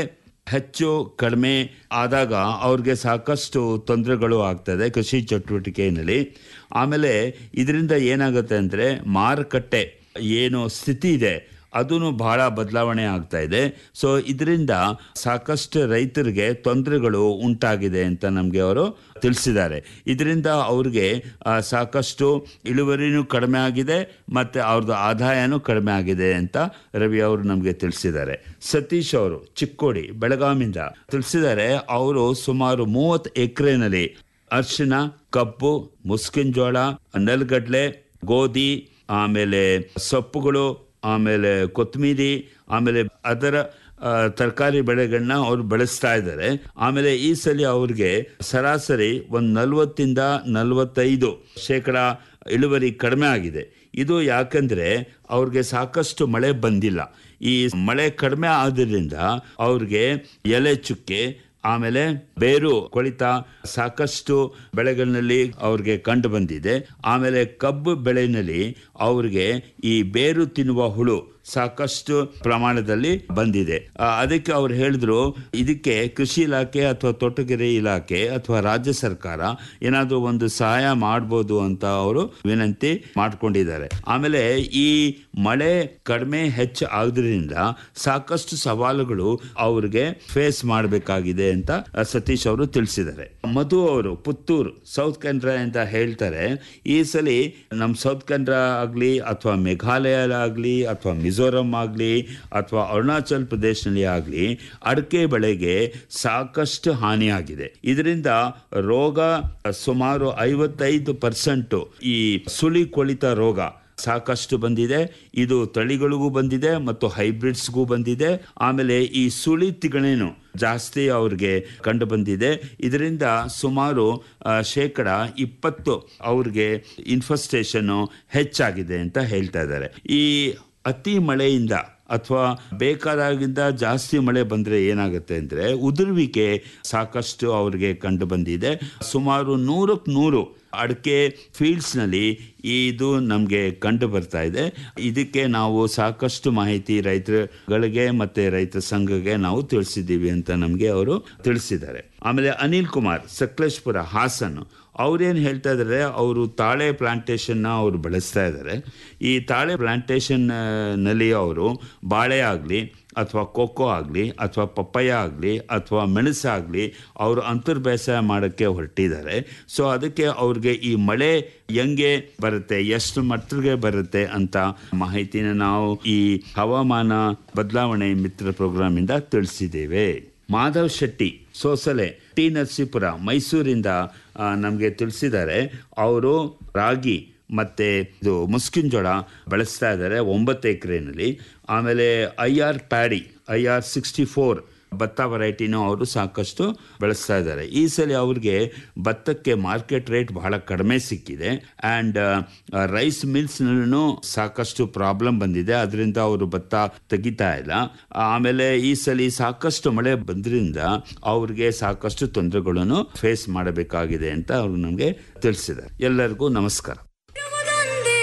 ಹೆಚ್ಚು ಕಡಿಮೆ ಆದಾಗ ಅವ್ರಿಗೆ ಸಾಕಷ್ಟು ತೊಂದರೆಗಳು ಆಗ್ತದೆ ಕೃಷಿ ಚಟುವಟಿಕೆಯಲ್ಲಿ ಆಮೇಲೆ ಇದರಿಂದ ಏನಾಗುತ್ತೆ ಅಂದರೆ ಮಾರುಕಟ್ಟೆ ಏನು ಸ್ಥಿತಿ ಇದೆ ಅದೂ ಬಹಳ ಬದಲಾವಣೆ ಆಗ್ತಾ ಇದೆ ಸೊ ಇದರಿಂದ ಸಾಕಷ್ಟು ರೈತರಿಗೆ ತೊಂದರೆಗಳು ಉಂಟಾಗಿದೆ ಅಂತ ನಮಗೆ ಅವರು ತಿಳಿಸಿದ್ದಾರೆ ಇದರಿಂದ ಅವ್ರಿಗೆ ಆ, ಸಾಕಷ್ಟು ಇಳುವರಿನೂ ಕಡಿಮೆ ಆಗಿದೆ ಮತ್ತು ಅವ್ರದ್ದು ಆದಾಯನೂ ಕಡಿಮೆ ಆಗಿದೆ ಅಂತ ರವಿ ಅವರು ನಮಗೆ ತಿಳಿಸಿದ್ದಾರೆ ಸತೀಶ್ ಅವರು ಚಿಕ್ಕೋಡಿ ಬೆಳಗಾವಿಂದ ತಿಳಿಸಿದ್ದಾರೆ ಅವರು ಸುಮಾರು ಮೂವತ್ತು ಎಕರೆನಲ್ಲಿ ಅರಿಶಿನ ಕಬ್ಬು ಮುಸ್ಕಿನ ಜೋಳ ನೆಲಗಡಲೆ ಗೋಧಿ ಆಮೇಲೆ ಸೊಪ್ಪುಗಳು ಆಮೇಲೆ ಕೊತ್ತಂಬರಿ ಆಮೇಲೆ ಅದರ ತರಕಾರಿ ಬೆಳೆಗಳನ್ನ ಅವ್ರು ಬೆಳೆಸ್ತಾ ಇದ್ದಾರೆ ಆಮೇಲೆ ಈ ಸಲ ಅವ್ರಿಗೆ ಸರಾಸರಿ ಒಂದು ನಲ್ವತ್ತಿಂದ ನಲವತ್ತೈದು ಶೇಕಡ ಇಳುವರಿ ಕಡಿಮೆ ಆಗಿದೆ ಇದು ಯಾಕಂದ್ರೆ ಅವ್ರಿಗೆ ಸಾಕಷ್ಟು ಮಳೆ ಬಂದಿಲ್ಲ ಈ ಮಳೆ ಕಡಿಮೆ ಆದ್ರಿಂದ ಅವ್ರಿಗೆ ಎಲೆ ಚುಕ್ಕೆ ಆಮೇಲೆ ಬೇರು ಕೊಳಿತ ಸಾಕಷ್ಟು ಬೆಳೆಗಳಲ್ಲಿ ಅವ್ರಿಗೆ ಕಂಡು ಬಂದಿದೆ ಆಮೇಲೆ ಕಬ್ಬು ಬೆಳೆಯಲ್ಲಿ ಅವ್ರಿಗೆ ಈ ಬೇರು ತಿನ್ನುವ ಹುಳು ಸಾಕಷ್ಟು ಪ್ರಮಾಣದಲ್ಲಿ ಬಂದಿದೆ ಆ, ಅದಕ್ಕೆ ಅವ್ರು ಹೇಳಿದ್ರು ಇದಕ್ಕೆ ಕೃಷಿ ಇಲಾಖೆ ಅಥವಾ ತೋಟಗಾರಿ ಇಲಾಖೆ ಅಥವಾ ರಾಜ್ಯ ಸರ್ಕಾರ ಏನಾದರೂ ಒಂದು ಸಹಾಯ ಮಾಡ್ಬೋದು ಅಂತ ಅವರು ವಿನಂತಿ ಮಾಡ್ಕೊಂಡಿದ್ದಾರೆ ಆಮೇಲೆ ಈ ಮಳೆ ಕಡಿಮೆ ಹೆಚ್ಚು ಆದ್ರಿಂದ ಸಾಕಷ್ಟು ಸವಾಲುಗಳು ಅವ್ರಿಗೆ ಫೇಸ್ ಮಾಡಬೇಕಾಗಿದೆ ಅಂತ ಆ, ಸತೀಶ್ ಅವರು ತಿಳಿಸಿದ್ದಾರೆ ಮಧು ಅವರು ಪುತ್ತೂರು ಸೌತ್ ಕೆನರಾ ಅಂತ ಹೇಳ್ತಾರೆ ಈ ಸಲ ನಮ್ಮ ಸೌತ್ ಕೆನರಾ ಆಗಲಿ ಅಥವಾ ಮೇಘಾಲಯ ಆಗಲಿ ಅಥವಾ ಮಿಜೋರಂ ಆಗಲಿ ಅಥವಾ ಅರುಣಾಚಲ್ ಪ್ರದೇಶನಲ್ಲಿ ಆಗಲಿ ಅಡಿಕೆ ಬೆಳೆಗೆ ಸಾಕಷ್ಟು ಹಾನಿಯಾಗಿದೆ ಇದರಿಂದ ರೋಗ ಸುಮಾರು ಐವತ್ತೈದು ಪರ್ಸೆಂಟು ಈ ಸುಳಿ ಕೊಳಿತ ರೋಗ ಸಾಕಷ್ಟು ಬಂದಿದೆ ಇದು ತಳಿಗಳಿಗೂ ಬಂದಿದೆ ಮತ್ತು ಹೈಬ್ರಿಡ್ಸ್ಗೂ ಬಂದಿದೆ ಆಮೇಲೆ ಈ ಸುಳಿ ತಿಗಣೆನು ಜಾಸ್ತಿ ಅವ್ರಿಗೆ ಕಂಡು ಬಂದಿದೆ ಇದರಿಂದ ಸುಮಾರು ಆ, ಶೇಕಡ ಇಪ್ಪತ್ತು ಅವ್ರಿಗೆ ಇನ್ಫೆಸ್ಟೇಷನ್ ಹೆಚ್ಚಾಗಿದೆ ಅಂತ ಹೇಳ್ತಾ ಇದ್ದಾರೆ ಈ ಅತಿ ಮಳೆಯಿಂದ ಅಥವಾ ಬೇಕಾದಾಗಿಂದ ಜಾಸ್ತಿ ಮಳೆ ಬಂದರೆ ಏನಾಗುತ್ತೆ ಅಂದರೆ ಉದುರುವಿಕೆ ಸಾಕಷ್ಟು ಅವ್ರಿಗೆ ಕಂಡು ಬಂದಿದೆ ಸುಮಾರು ನೂರಕ್ಕೆ ನೂರು ಅಡಿಕೆ ಫೀಲ್ಡ್ಸ್ನಲ್ಲಿ ಇದು ನಮಗೆ ಕಂಡು ಬರ್ತಾ ಇದೆ ಇದಕ್ಕೆ ನಾವು ಸಾಕಷ್ಟು ಮಾಹಿತಿ ರೈತರುಗಳಿಗೆ ಮತ್ತು ರೈತ ಸಂಘಕ್ಕೆ ನಾವು ತಿಳಿಸಿದ್ದೀವಿ ಅಂತ ನಮಗೆ ಅವರು ತಿಳಿಸಿದ್ದಾರೆ ಆಮೇಲೆ ಅನಿಲ್ ಕುಮಾರ್ ಸಕಲೇಶ್ಪುರ ಹಾಸನ್ ಅವ್ರೇನು ಹೇಳ್ತಾ ಇದ್ದಾರೆ ಅವರು ತಾಳೆ ಪ್ಲಾಂಟೇಶನ್ನ ಅವರು ಬೆಳೆಸ್ತಾ ಇದ್ದಾರೆ ಈ ತಾಳೆ ಪ್ಲಾಂಟೇಶನ್ ನಲ್ಲಿ ಅವರು ಬಾಳೆ ಆಗಲಿ ಅಥವಾ ಕೊಕ್ಕೋ ಆಗಲಿ ಅಥವಾ ಪಪ್ಪಯ್ಯ ಆಗಲಿ ಅಥವಾ ಮೆಣಸಾಗಲಿ ಅವರು ಅಂತರ್ ಬೇಸಾಯ ಮಾಡೋಕ್ಕೆ ಹೊರಟಿದ್ದಾರೆ ಸೊ ಅದಕ್ಕೆ ಅವ್ರಿಗೆ ಈ ಮಳೆ ಹೆಂಗೆ ಬರುತ್ತೆ ಎಷ್ಟು ಮಟ್ಟಿಗೆ ಬರುತ್ತೆ ಅಂತ ಮಾಹಿತಿನ ನಾವು ಈ ಹವಾಮಾನ ಬದಲಾವಣೆ ಮಿತ್ರ ಪ್ರೋಗ್ರಾಮಿಂದ ತಿಳಿಸಿದ್ದೇವೆ ಮಾಧವ್ ಶೆಟ್ಟಿ ಸೋಸಲೆ ಟಿ ನರಸೀಪುರ ಮೈಸೂರಿಂದ ನಮಗೆ ತಿಳಿಸಿದ್ದಾರೆ ಅವರು ರಾಗಿ ಮತ್ತೆ ಇದು ಮುಸ್ಕಿನ್ ಜೋಳ ಬೆಳೆಸ್ತಾ ಇದ್ದಾರೆ ಒಂಬತ್ತು ಎಕರೆನಲ್ಲಿ ಆಮೇಲೆ I R paddy I R sixty four ಭತ್ತ ವೆರೈಟಿನೂ ಅವರು ಸಾಕಷ್ಟು ಬೆಳೆಸ್ತಾ ಇದ್ದಾರೆ ಈ ಸಲ ಅವ್ರಿಗೆ ಭತ್ತಕ್ಕೆ ಮಾರ್ಕೆಟ್ ರೇಟ್ ಬಹಳ ಕಡಿಮೆ ಸಿಕ್ಕಿದೆ ಆ್ಯಂಡ್ ರೈಸ್ ಮಿಲ್ಸ್ನಲ್ಲೂ ಸಾಕಷ್ಟು ಪ್ರಾಬ್ಲಮ್ ಬಂದಿದೆ ಅದರಿಂದ ಅವರು ಭತ್ತ ತೆಗಿತಾ ಇಲ್ಲ ಆಮೇಲೆ ಈ ಸಲ ಸಾಕಷ್ಟು ಮಳೆ ಬಂದ್ರಿಂದ ಅವ್ರಿಗೆ ಸಾಕಷ್ಟು ತೊಂದರೆಗಳನ್ನು ಫೇಸ್ ಮಾಡಬೇಕಾಗಿದೆ ಅಂತ ಅವರು ನಮಗೆ ತಿಳಿಸಿದ್ದಾರೆ ಎಲ್ಲರಿಗೂ ನಮಸ್ಕಾರ ಇರುವುದೊಂದೇ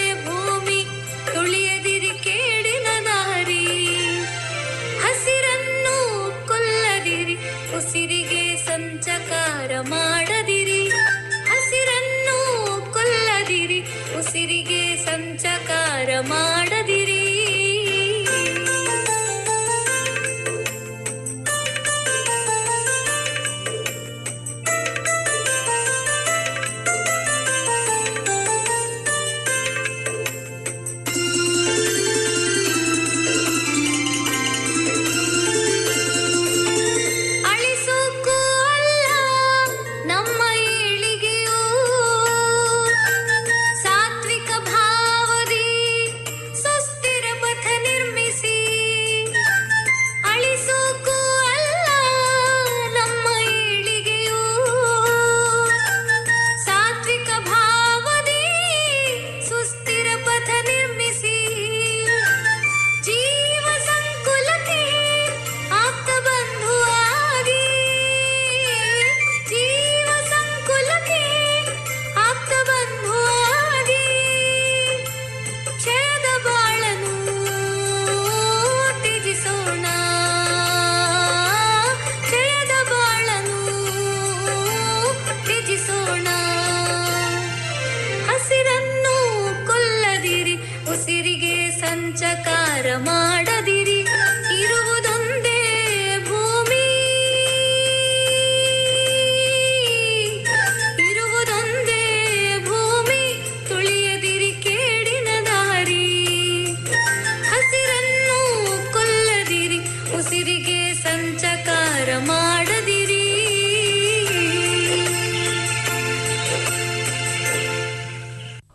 ಭೂಮಿ ತುಳಿಯದಿರಿ ಕೇಡಿನ ದಾರಿ ಹಸಿರನ್ನು ಕೊಲ್ಲದಿರಿ ಉಸಿರಿಗೆ ಸಂಚಕಾರ ಮಾಡದಿರಿ ಹಸಿರನ್ನು ಕೊಲ್ಲದಿರಿ ಉಸಿರಿಗೆ ಸಂಚಕಾರ ಮಾಡದಿರಿ ಅಳಿಸೋಕ್ಕೂ ಅಲ್ಲ ನಮ್ಮ ಏಳಿಗೆಯೂ ಸಾತ್ವಿಕ ಭಾವದಿ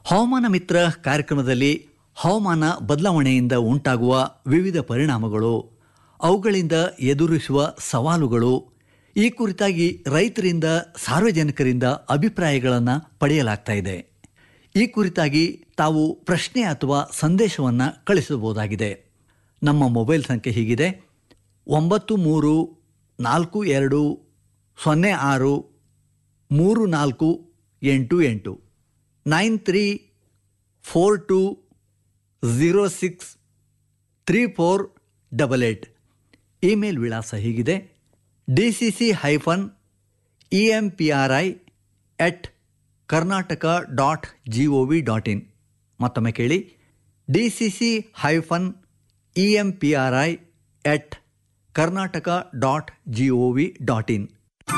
ಹವಾಮಾನ ಮಿತ್ರ ಕಾರ್ಯಕ್ರಮದಲ್ಲಿ ಹವಾಮಾನ ಬದಲಾವಣೆಯಿಂದ ಉಂಟಾಗುವ ವಿವಿಧ ಪರಿಣಾಮಗಳು ಅವುಗಳಿಂದ ಎದುರಿಸುವ ಸವಾಲುಗಳು ಈ ಕುರಿತಾಗಿ ರೈತರಿಂದ ಸಾರ್ವಜನಿಕರಿಂದ ಅಭಿಪ್ರಾಯಗಳನ್ನು ಪಡೆಯಲಾಗ್ತಾ ಇದೆ ಈ ಕುರಿತಾಗಿ ತಾವು ಪ್ರಶ್ನೆ ಅಥವಾ ಸಂದೇಶವನ್ನು ಕಳಿಸಬಹುದಾಗಿದೆ ನಮ್ಮ ಮೊಬೈಲ್ ಸಂಖ್ಯೆ ಹೀಗಿದೆ ಒಂಬತ್ತು ಮೂರು ನಾಲ್ಕು ಎರಡು ಸೊನ್ನೆ ಆರು ಮೂರು ನಾಲ್ಕು ಎಂಟು ಎಂಟು nine three four two zero six three four double eight email ವಿಳಾಸ ಹೀಗಿದೆ D C C hyphen E M P R I at Karnataka dot G O V dot in ಮತ್ತೊಮ್ಮೆ ಕೇಳಿ D C C hyphen E M P R I at Karnataka dot G O V dot in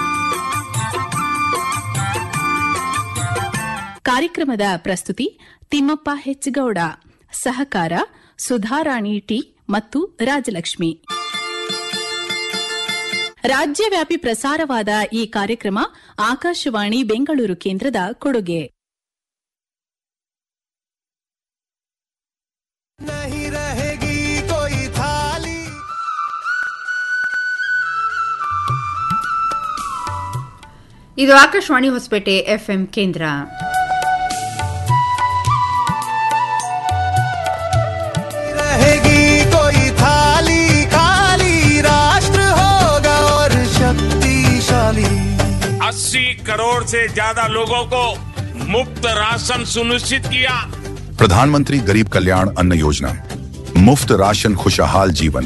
ಕಾರ್ಯಕ್ರಮದ ಪ್ರಸ್ತುತಿ ತಿಮ್ಮಪ್ಪ ಹೆಚ್ಗೌಡ ಸಹಕಾರ Sudharani T ಮತ್ತು ರಾಜಲಕ್ಷ್ಮಿ ರಾಜ್ಯವ್ಯಾಪಿ ಪ್ರಸಾರವಾದ ಈ ಕಾರ್ಯಕ್ರಮ ಆಕಾಶವಾಣಿ ಬೆಂಗಳೂರು ಕೇಂದ್ರದ ಕೊಡುಗೆ नहीं रहेगी कोई थाली ಇದು ಆಕಾಶವಾಣಿ ಹೊಸಪೇಟೆ ಎಫ್ಎಂ ಕೇಂದ್ರ रहेगी कोई थाली खाली राष्ट्र होगा और शक्तिशाली अस्सी करोड़ से ज्यादा लोगों को मुफ्त राशन सुनिश्चित किया प्रधानमंत्री गरीब कल्याण अन्न योजना मुफ्त राशन खुशहाल जीवन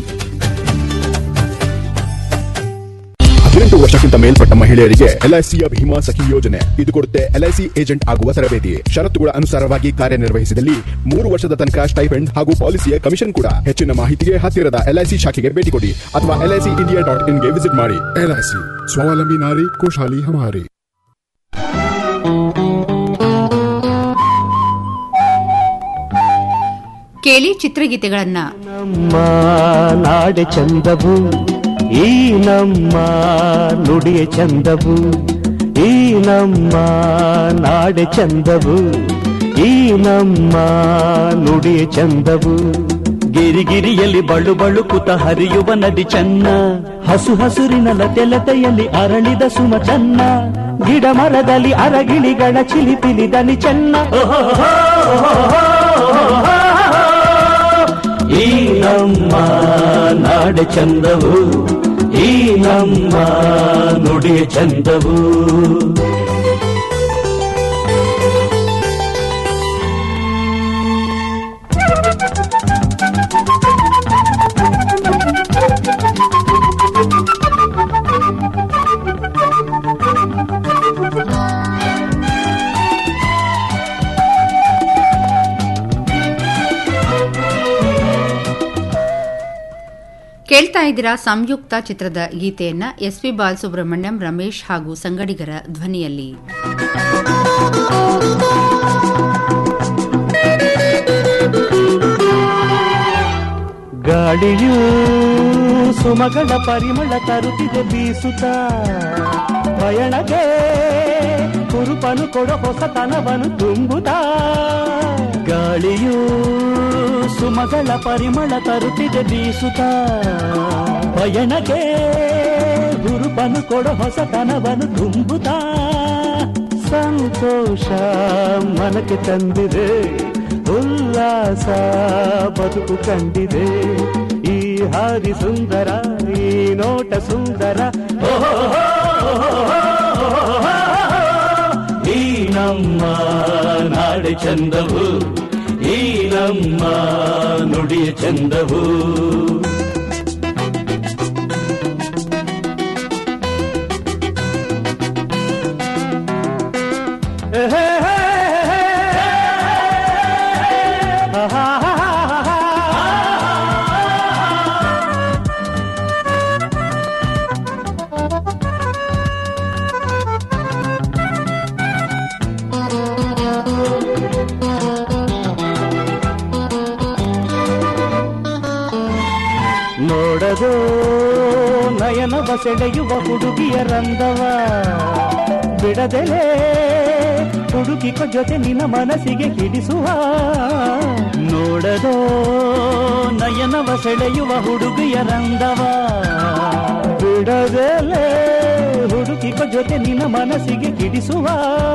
ಹದಿನೆಂಟು ವರ್ಷಕ್ಕಿಂತ ಮೇಲ್ಪಟ್ಟ ಮಹಿಳೆಯರಿಗೆ ಎಲ್ಐಸಿಯ ಭೀಮಾ ಸಖಿ ಯೋಜನೆ ಇದು ಕೊಡುತ್ತೆ ಎಲ್ಐಸಿ ಏಜೆಂಟ್ ಆಗುವ ತರಬೇತಿ ಷರತ್ತುಗಳ ಅನುಸಾರವಾಗಿ ಕಾರ್ಯನಿರ್ವಹಿಸಿದಲ್ಲಿ ಮೂರು ವರ್ಷದ ತನಕ ಸ್ಟೈಫೆಂಡ್ ಹಾಗೂ ಪಾಲಿಸಿಯ ಕಮಿಷನ್ ಕೂಡ ಹೆಚ್ಚಿನ ಮಾಹಿತಿಗೆ ಹತ್ತಿರದ ಎಲ್ಐಸಿ ಶಾಖೆಗೆ ಭೇಟಿ ಕೊಡಿ ಅಥವಾ ಎಲ್ಐಸಿ ಇಂಡಿಯಾ ಡಾಟ್ ಇನ್ಗೆ ವಿಸಿಟ್ ಮಾಡಿ ಎಲ್ಐಸಿ ಸ್ವಾವಲಂಬಿ ನಾರಿ ಖುಷಹಾಲಿ ಹಮಾರಿ ಕೇಳಿ ಚಿತ್ರಗೀತೆಗಳನ್ನ ನಮ್ಮ ನಾಡೆ ಚಂದವು ಈ ನಮ್ಮ ನುಡಿಯ ಚಂದವು ಈ ನಮ್ಮ ನಾಡೆ ಚಂದವು ಈ ನಮ್ಮ ನುಡಿಯ ಚಂದವು ಗಿರಿಗಿರಿಯಲ್ಲಿ ಬಳು ಬಳುಕುತ ಹರಿಯುವ ನದಿ ಚನ್ನ ಹಸು ಹಸುರಿನ ಲತೆ ಲತೆಯಲ್ಲಿ ಅರಳಿದ ಸುಮ ಚನ್ನ ಗಿಡ ಮರದಲ್ಲಿ ಅರಗಿಳಿಗಳ ಚಿಲಿಪಿಲಿ ದನಿ ಚೆನ್ನ ಈ ನಮ್ಮ ನಾಡೆ ಚಂದವು ಈ ನಮ್ಮ ನುಡಿಯ ಚಂದವು ಕೇಳ್ತಾ ಇದ್ದೀರಾ ಸಂಯುಕ್ತ ಚಿತ್ರದ ಗೀತೆಯನ್ನ ಎಸ್ ಪಿ ಬಾಲಸುಬ್ರಹ್ಮಣ್ಯಂ ರಮೇಶ್ ಹಾಗೂ ಸಂಗಡಿಗರ ಧ್ವನಿಯಲ್ಲಿ ಗಾಳಿಯು ಸುಮಗಳ ಪರಿಮಳ ತರುತ್ತಿದೆ ಬೀಸುತ್ತ ಪಯಣಗೆ ಕುರುಪನು ಕೊಡೋ ಹೊಸತನವನು ತುಂಬುತ್ತ ಗಾಳಿಯು ಸುಮಗಳ ಪರಿಮಳ ತರುತ್ತಿದೆ ಬೀಸುತ್ತ ಪಯಣಗೆ ಗುರುಪನು ಕೊಡೋ ಹೊಸತನವನು ತುಂಬುತ್ತ ಸಂತೋಷ ಮನಕ್ಕೆ ತಂದಿದೆ ಉಲ್ಲಾಸ ಬದುಕು ಕಂಡಿದೆ ಈ ಹಾದಿ ಸುಂದರ ಈ ನೋಟ ಸುಂದರ ಈ ನಮ್ಮ ನಾಡೆ ಚಂದವು ಈ ನಮ್ಮ ನುಡಿಯ ಚಂದವು ನೋಡದು ನಯನವ ಸೆಳೆಯುವ ಹುಡುಗಿಯ ರಂದವ ಬಿಡದೆಲೆ ಹುಡುಕಿಕೊ ಜೊತೆ ನಿನ್ನ ಮನಸ್ಸಿಗೆ ಹಿಡಿಸುವ ನೋಡದೋ ನಯನವ ಸೆಳೆಯುವ ಹುಡುಗಿಯರಂದವ ಬಿಡದೆಲೆ ಹುಡುಕಿಕೊ ಜೊತೆ ನಿನ್ನ ಮನಸ್ಸಿಗೆ ಹಿಡಿಸುವ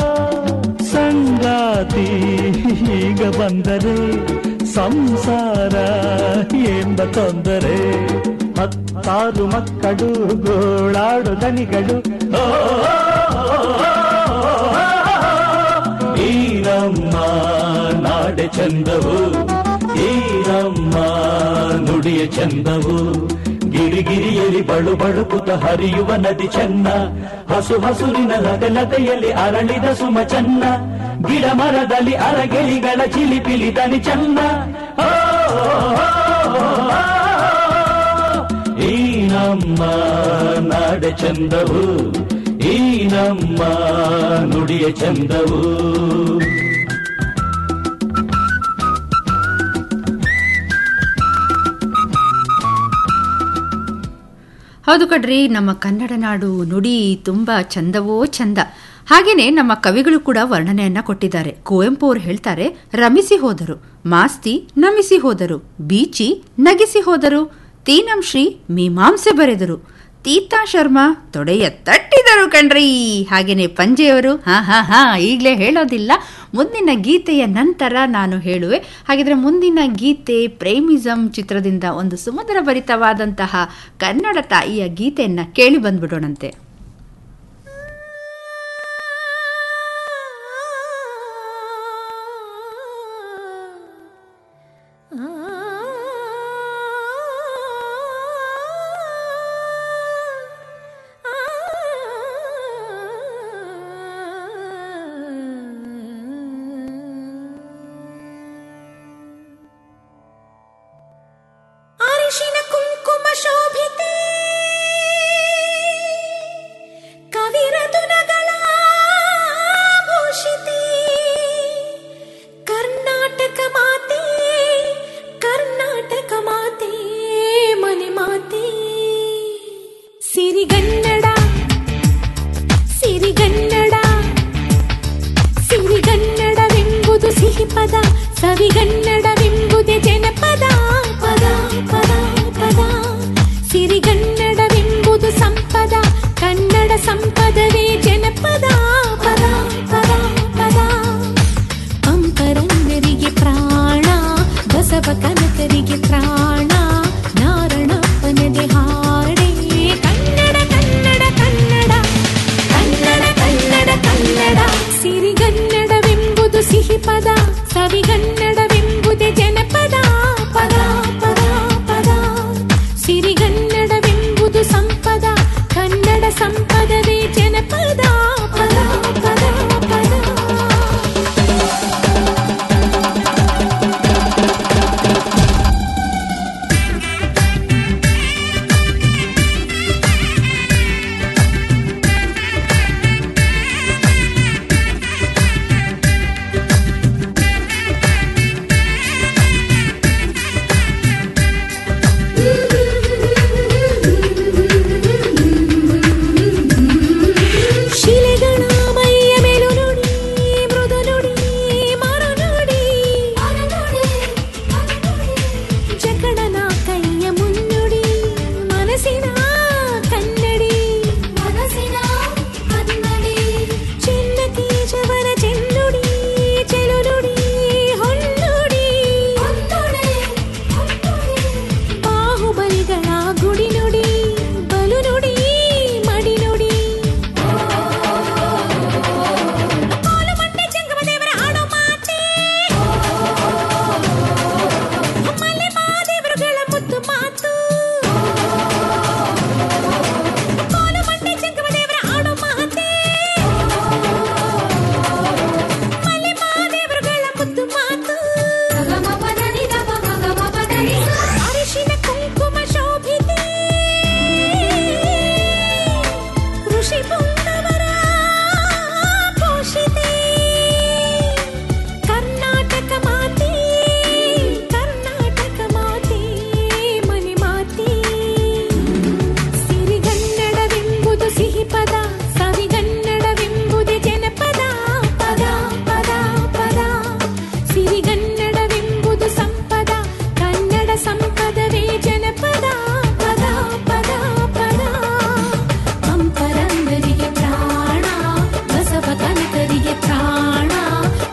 ಸಂಗಾತಿ ಈಗ ಬಂದರೆ ಸಂಸಾರ ಎಂಬ ತೊಂದರೆ ಹತ್ತಾರು ಮಕ್ಕಳು ಗೋಳಾಡು ದನಿಗಳು ಓ, ಈ ನಮ್ಮ ನಾಡೆ ಚಂದವು ಈ ನಮ್ಮ ನುಡಿಯ ಚಂದವು ಗಿರಿಗಿರಿಯಲ್ಲಿ ಬಳು ಬಳುಕುತ ಹರಿಯುವ ನದಿ ಚೆನ್ನ ಹಸು ಹಸುರಿನ ಲತೆಯಲ್ಲಿ ಅರಳಿದ ಸುಮ ಚೆನ್ನ ಗಿಡ ಮರದಲ್ಲಿ ಅರಗೆಳಿಗಳ ಚಿಲಿಪಿಲಿ ದನಿ ಚೆನ್ನ ಓ, ಈ ನಮ್ಮ ನಾಡೆ ಚಂದವು ಈ ನಮ್ಮ ನುಡಿಯ ಚಂದವು ಹೌದು ಕಡ್ರಿ ನಮ್ಮ ಕನ್ನಡ ನಾಡು ನುಡಿ ತುಂಬಾ ಚಂದವೋ ಚಂದ ಹಾಗೇನೆ ನಮ್ಮ ಕವಿಗಳು ಕೂಡ ವರ್ಣನೆಯನ್ನ ಕೊಟ್ಟಿದ್ದಾರೆ ಕುವೆಂಪು ಅವರು ಹೇಳ್ತಾರೆ ರಮಿಸಿ ಹೋದರು ಮಾಸ್ತಿ ನಮಿಸಿ ಹೋದರು ಬೀಚಿ ನಗಿಸಿ ಹೋದರು ತೀನಂಶ್ರೀ ಮೀಮಾಂಸೆ ಬರೆದರು ತೀತಾ ಶರ್ಮಾ ತೊಡೆಯ ತಟ್ಟಿದರು ಕಣ್ರಿ ಹಾಗೇನೆ ಪಂಜೆಯವರು ಹಾ ಹಾ ಹಾ ಈಗಲೇ ಹೇಳೋದಿಲ್ಲ ಮುಂದಿನ ಗೀತೆಯ ನಂತರ ನಾನು ಹೇಳುವೆ ಹಾಗಿದ್ರೆ ಮುಂದಿನ ಗೀತೆ ಪ್ರೇಮಿಸಂ ಚಿತ್ರದಿಂದ ಒಂದು ಸುಮಧುರ ಭರಿತವಾದಂತಹ ಕನ್ನಡ ತಾಯಿಯ ಗೀತೆಯನ್ನ ಕೇಳಿ ಬಂದ್ಬಿಡೋಣಂತೆ ಅರಿಶಿನ ಕುಂಕುಮ ಶೋಭಿತೆ ಕವಿರತುನಗಳ ಭೂಷಿತೆ ಕರ್ನಾಟಕ ಮಾತೆ ಕರ್ನಾಟಕ ಮಾತೆ ಮನೆ ಮಾತೆ ಸಿರಿಗನ್ನಡ ಸಿರಿಗನ್ನಡ ಸಿರಿಗನ್ನಡವೆಂಬುದು ಸಿಹಿ ಪದ ಸವಿಗನ್ನಡವೆಂಬುದೇ ಜನಪದ ಪದ ಪದ ಪದ ಸಿರಿಗನ್ನಡವೆಂಬುದು ಸಂಪದ ಕನ್ನಡ ಸಂಪದವೇ ಜನಪದ ಪದ ಪದ ಪದ ಪಂಪರನ್ನರಿಗೆ ಪ್ರಾಣ ಬಸವ ಕನಕರಿಗೆ ಪ್ರಾಣ ನಾರಣಪ್ಪನದೆ ಹಾಡೇ ಕನ್ನಡ ಕನ್ನಡ ಕನ್ನಡ ಕನ್ನಡ ಕನ್ನಡ ಕನ್ನಡ ಸಿರಿಗನ್ನಡವೆಂಬುದು ಸಿಹಿ ಪದ ಸವಿಗನ್ನಡ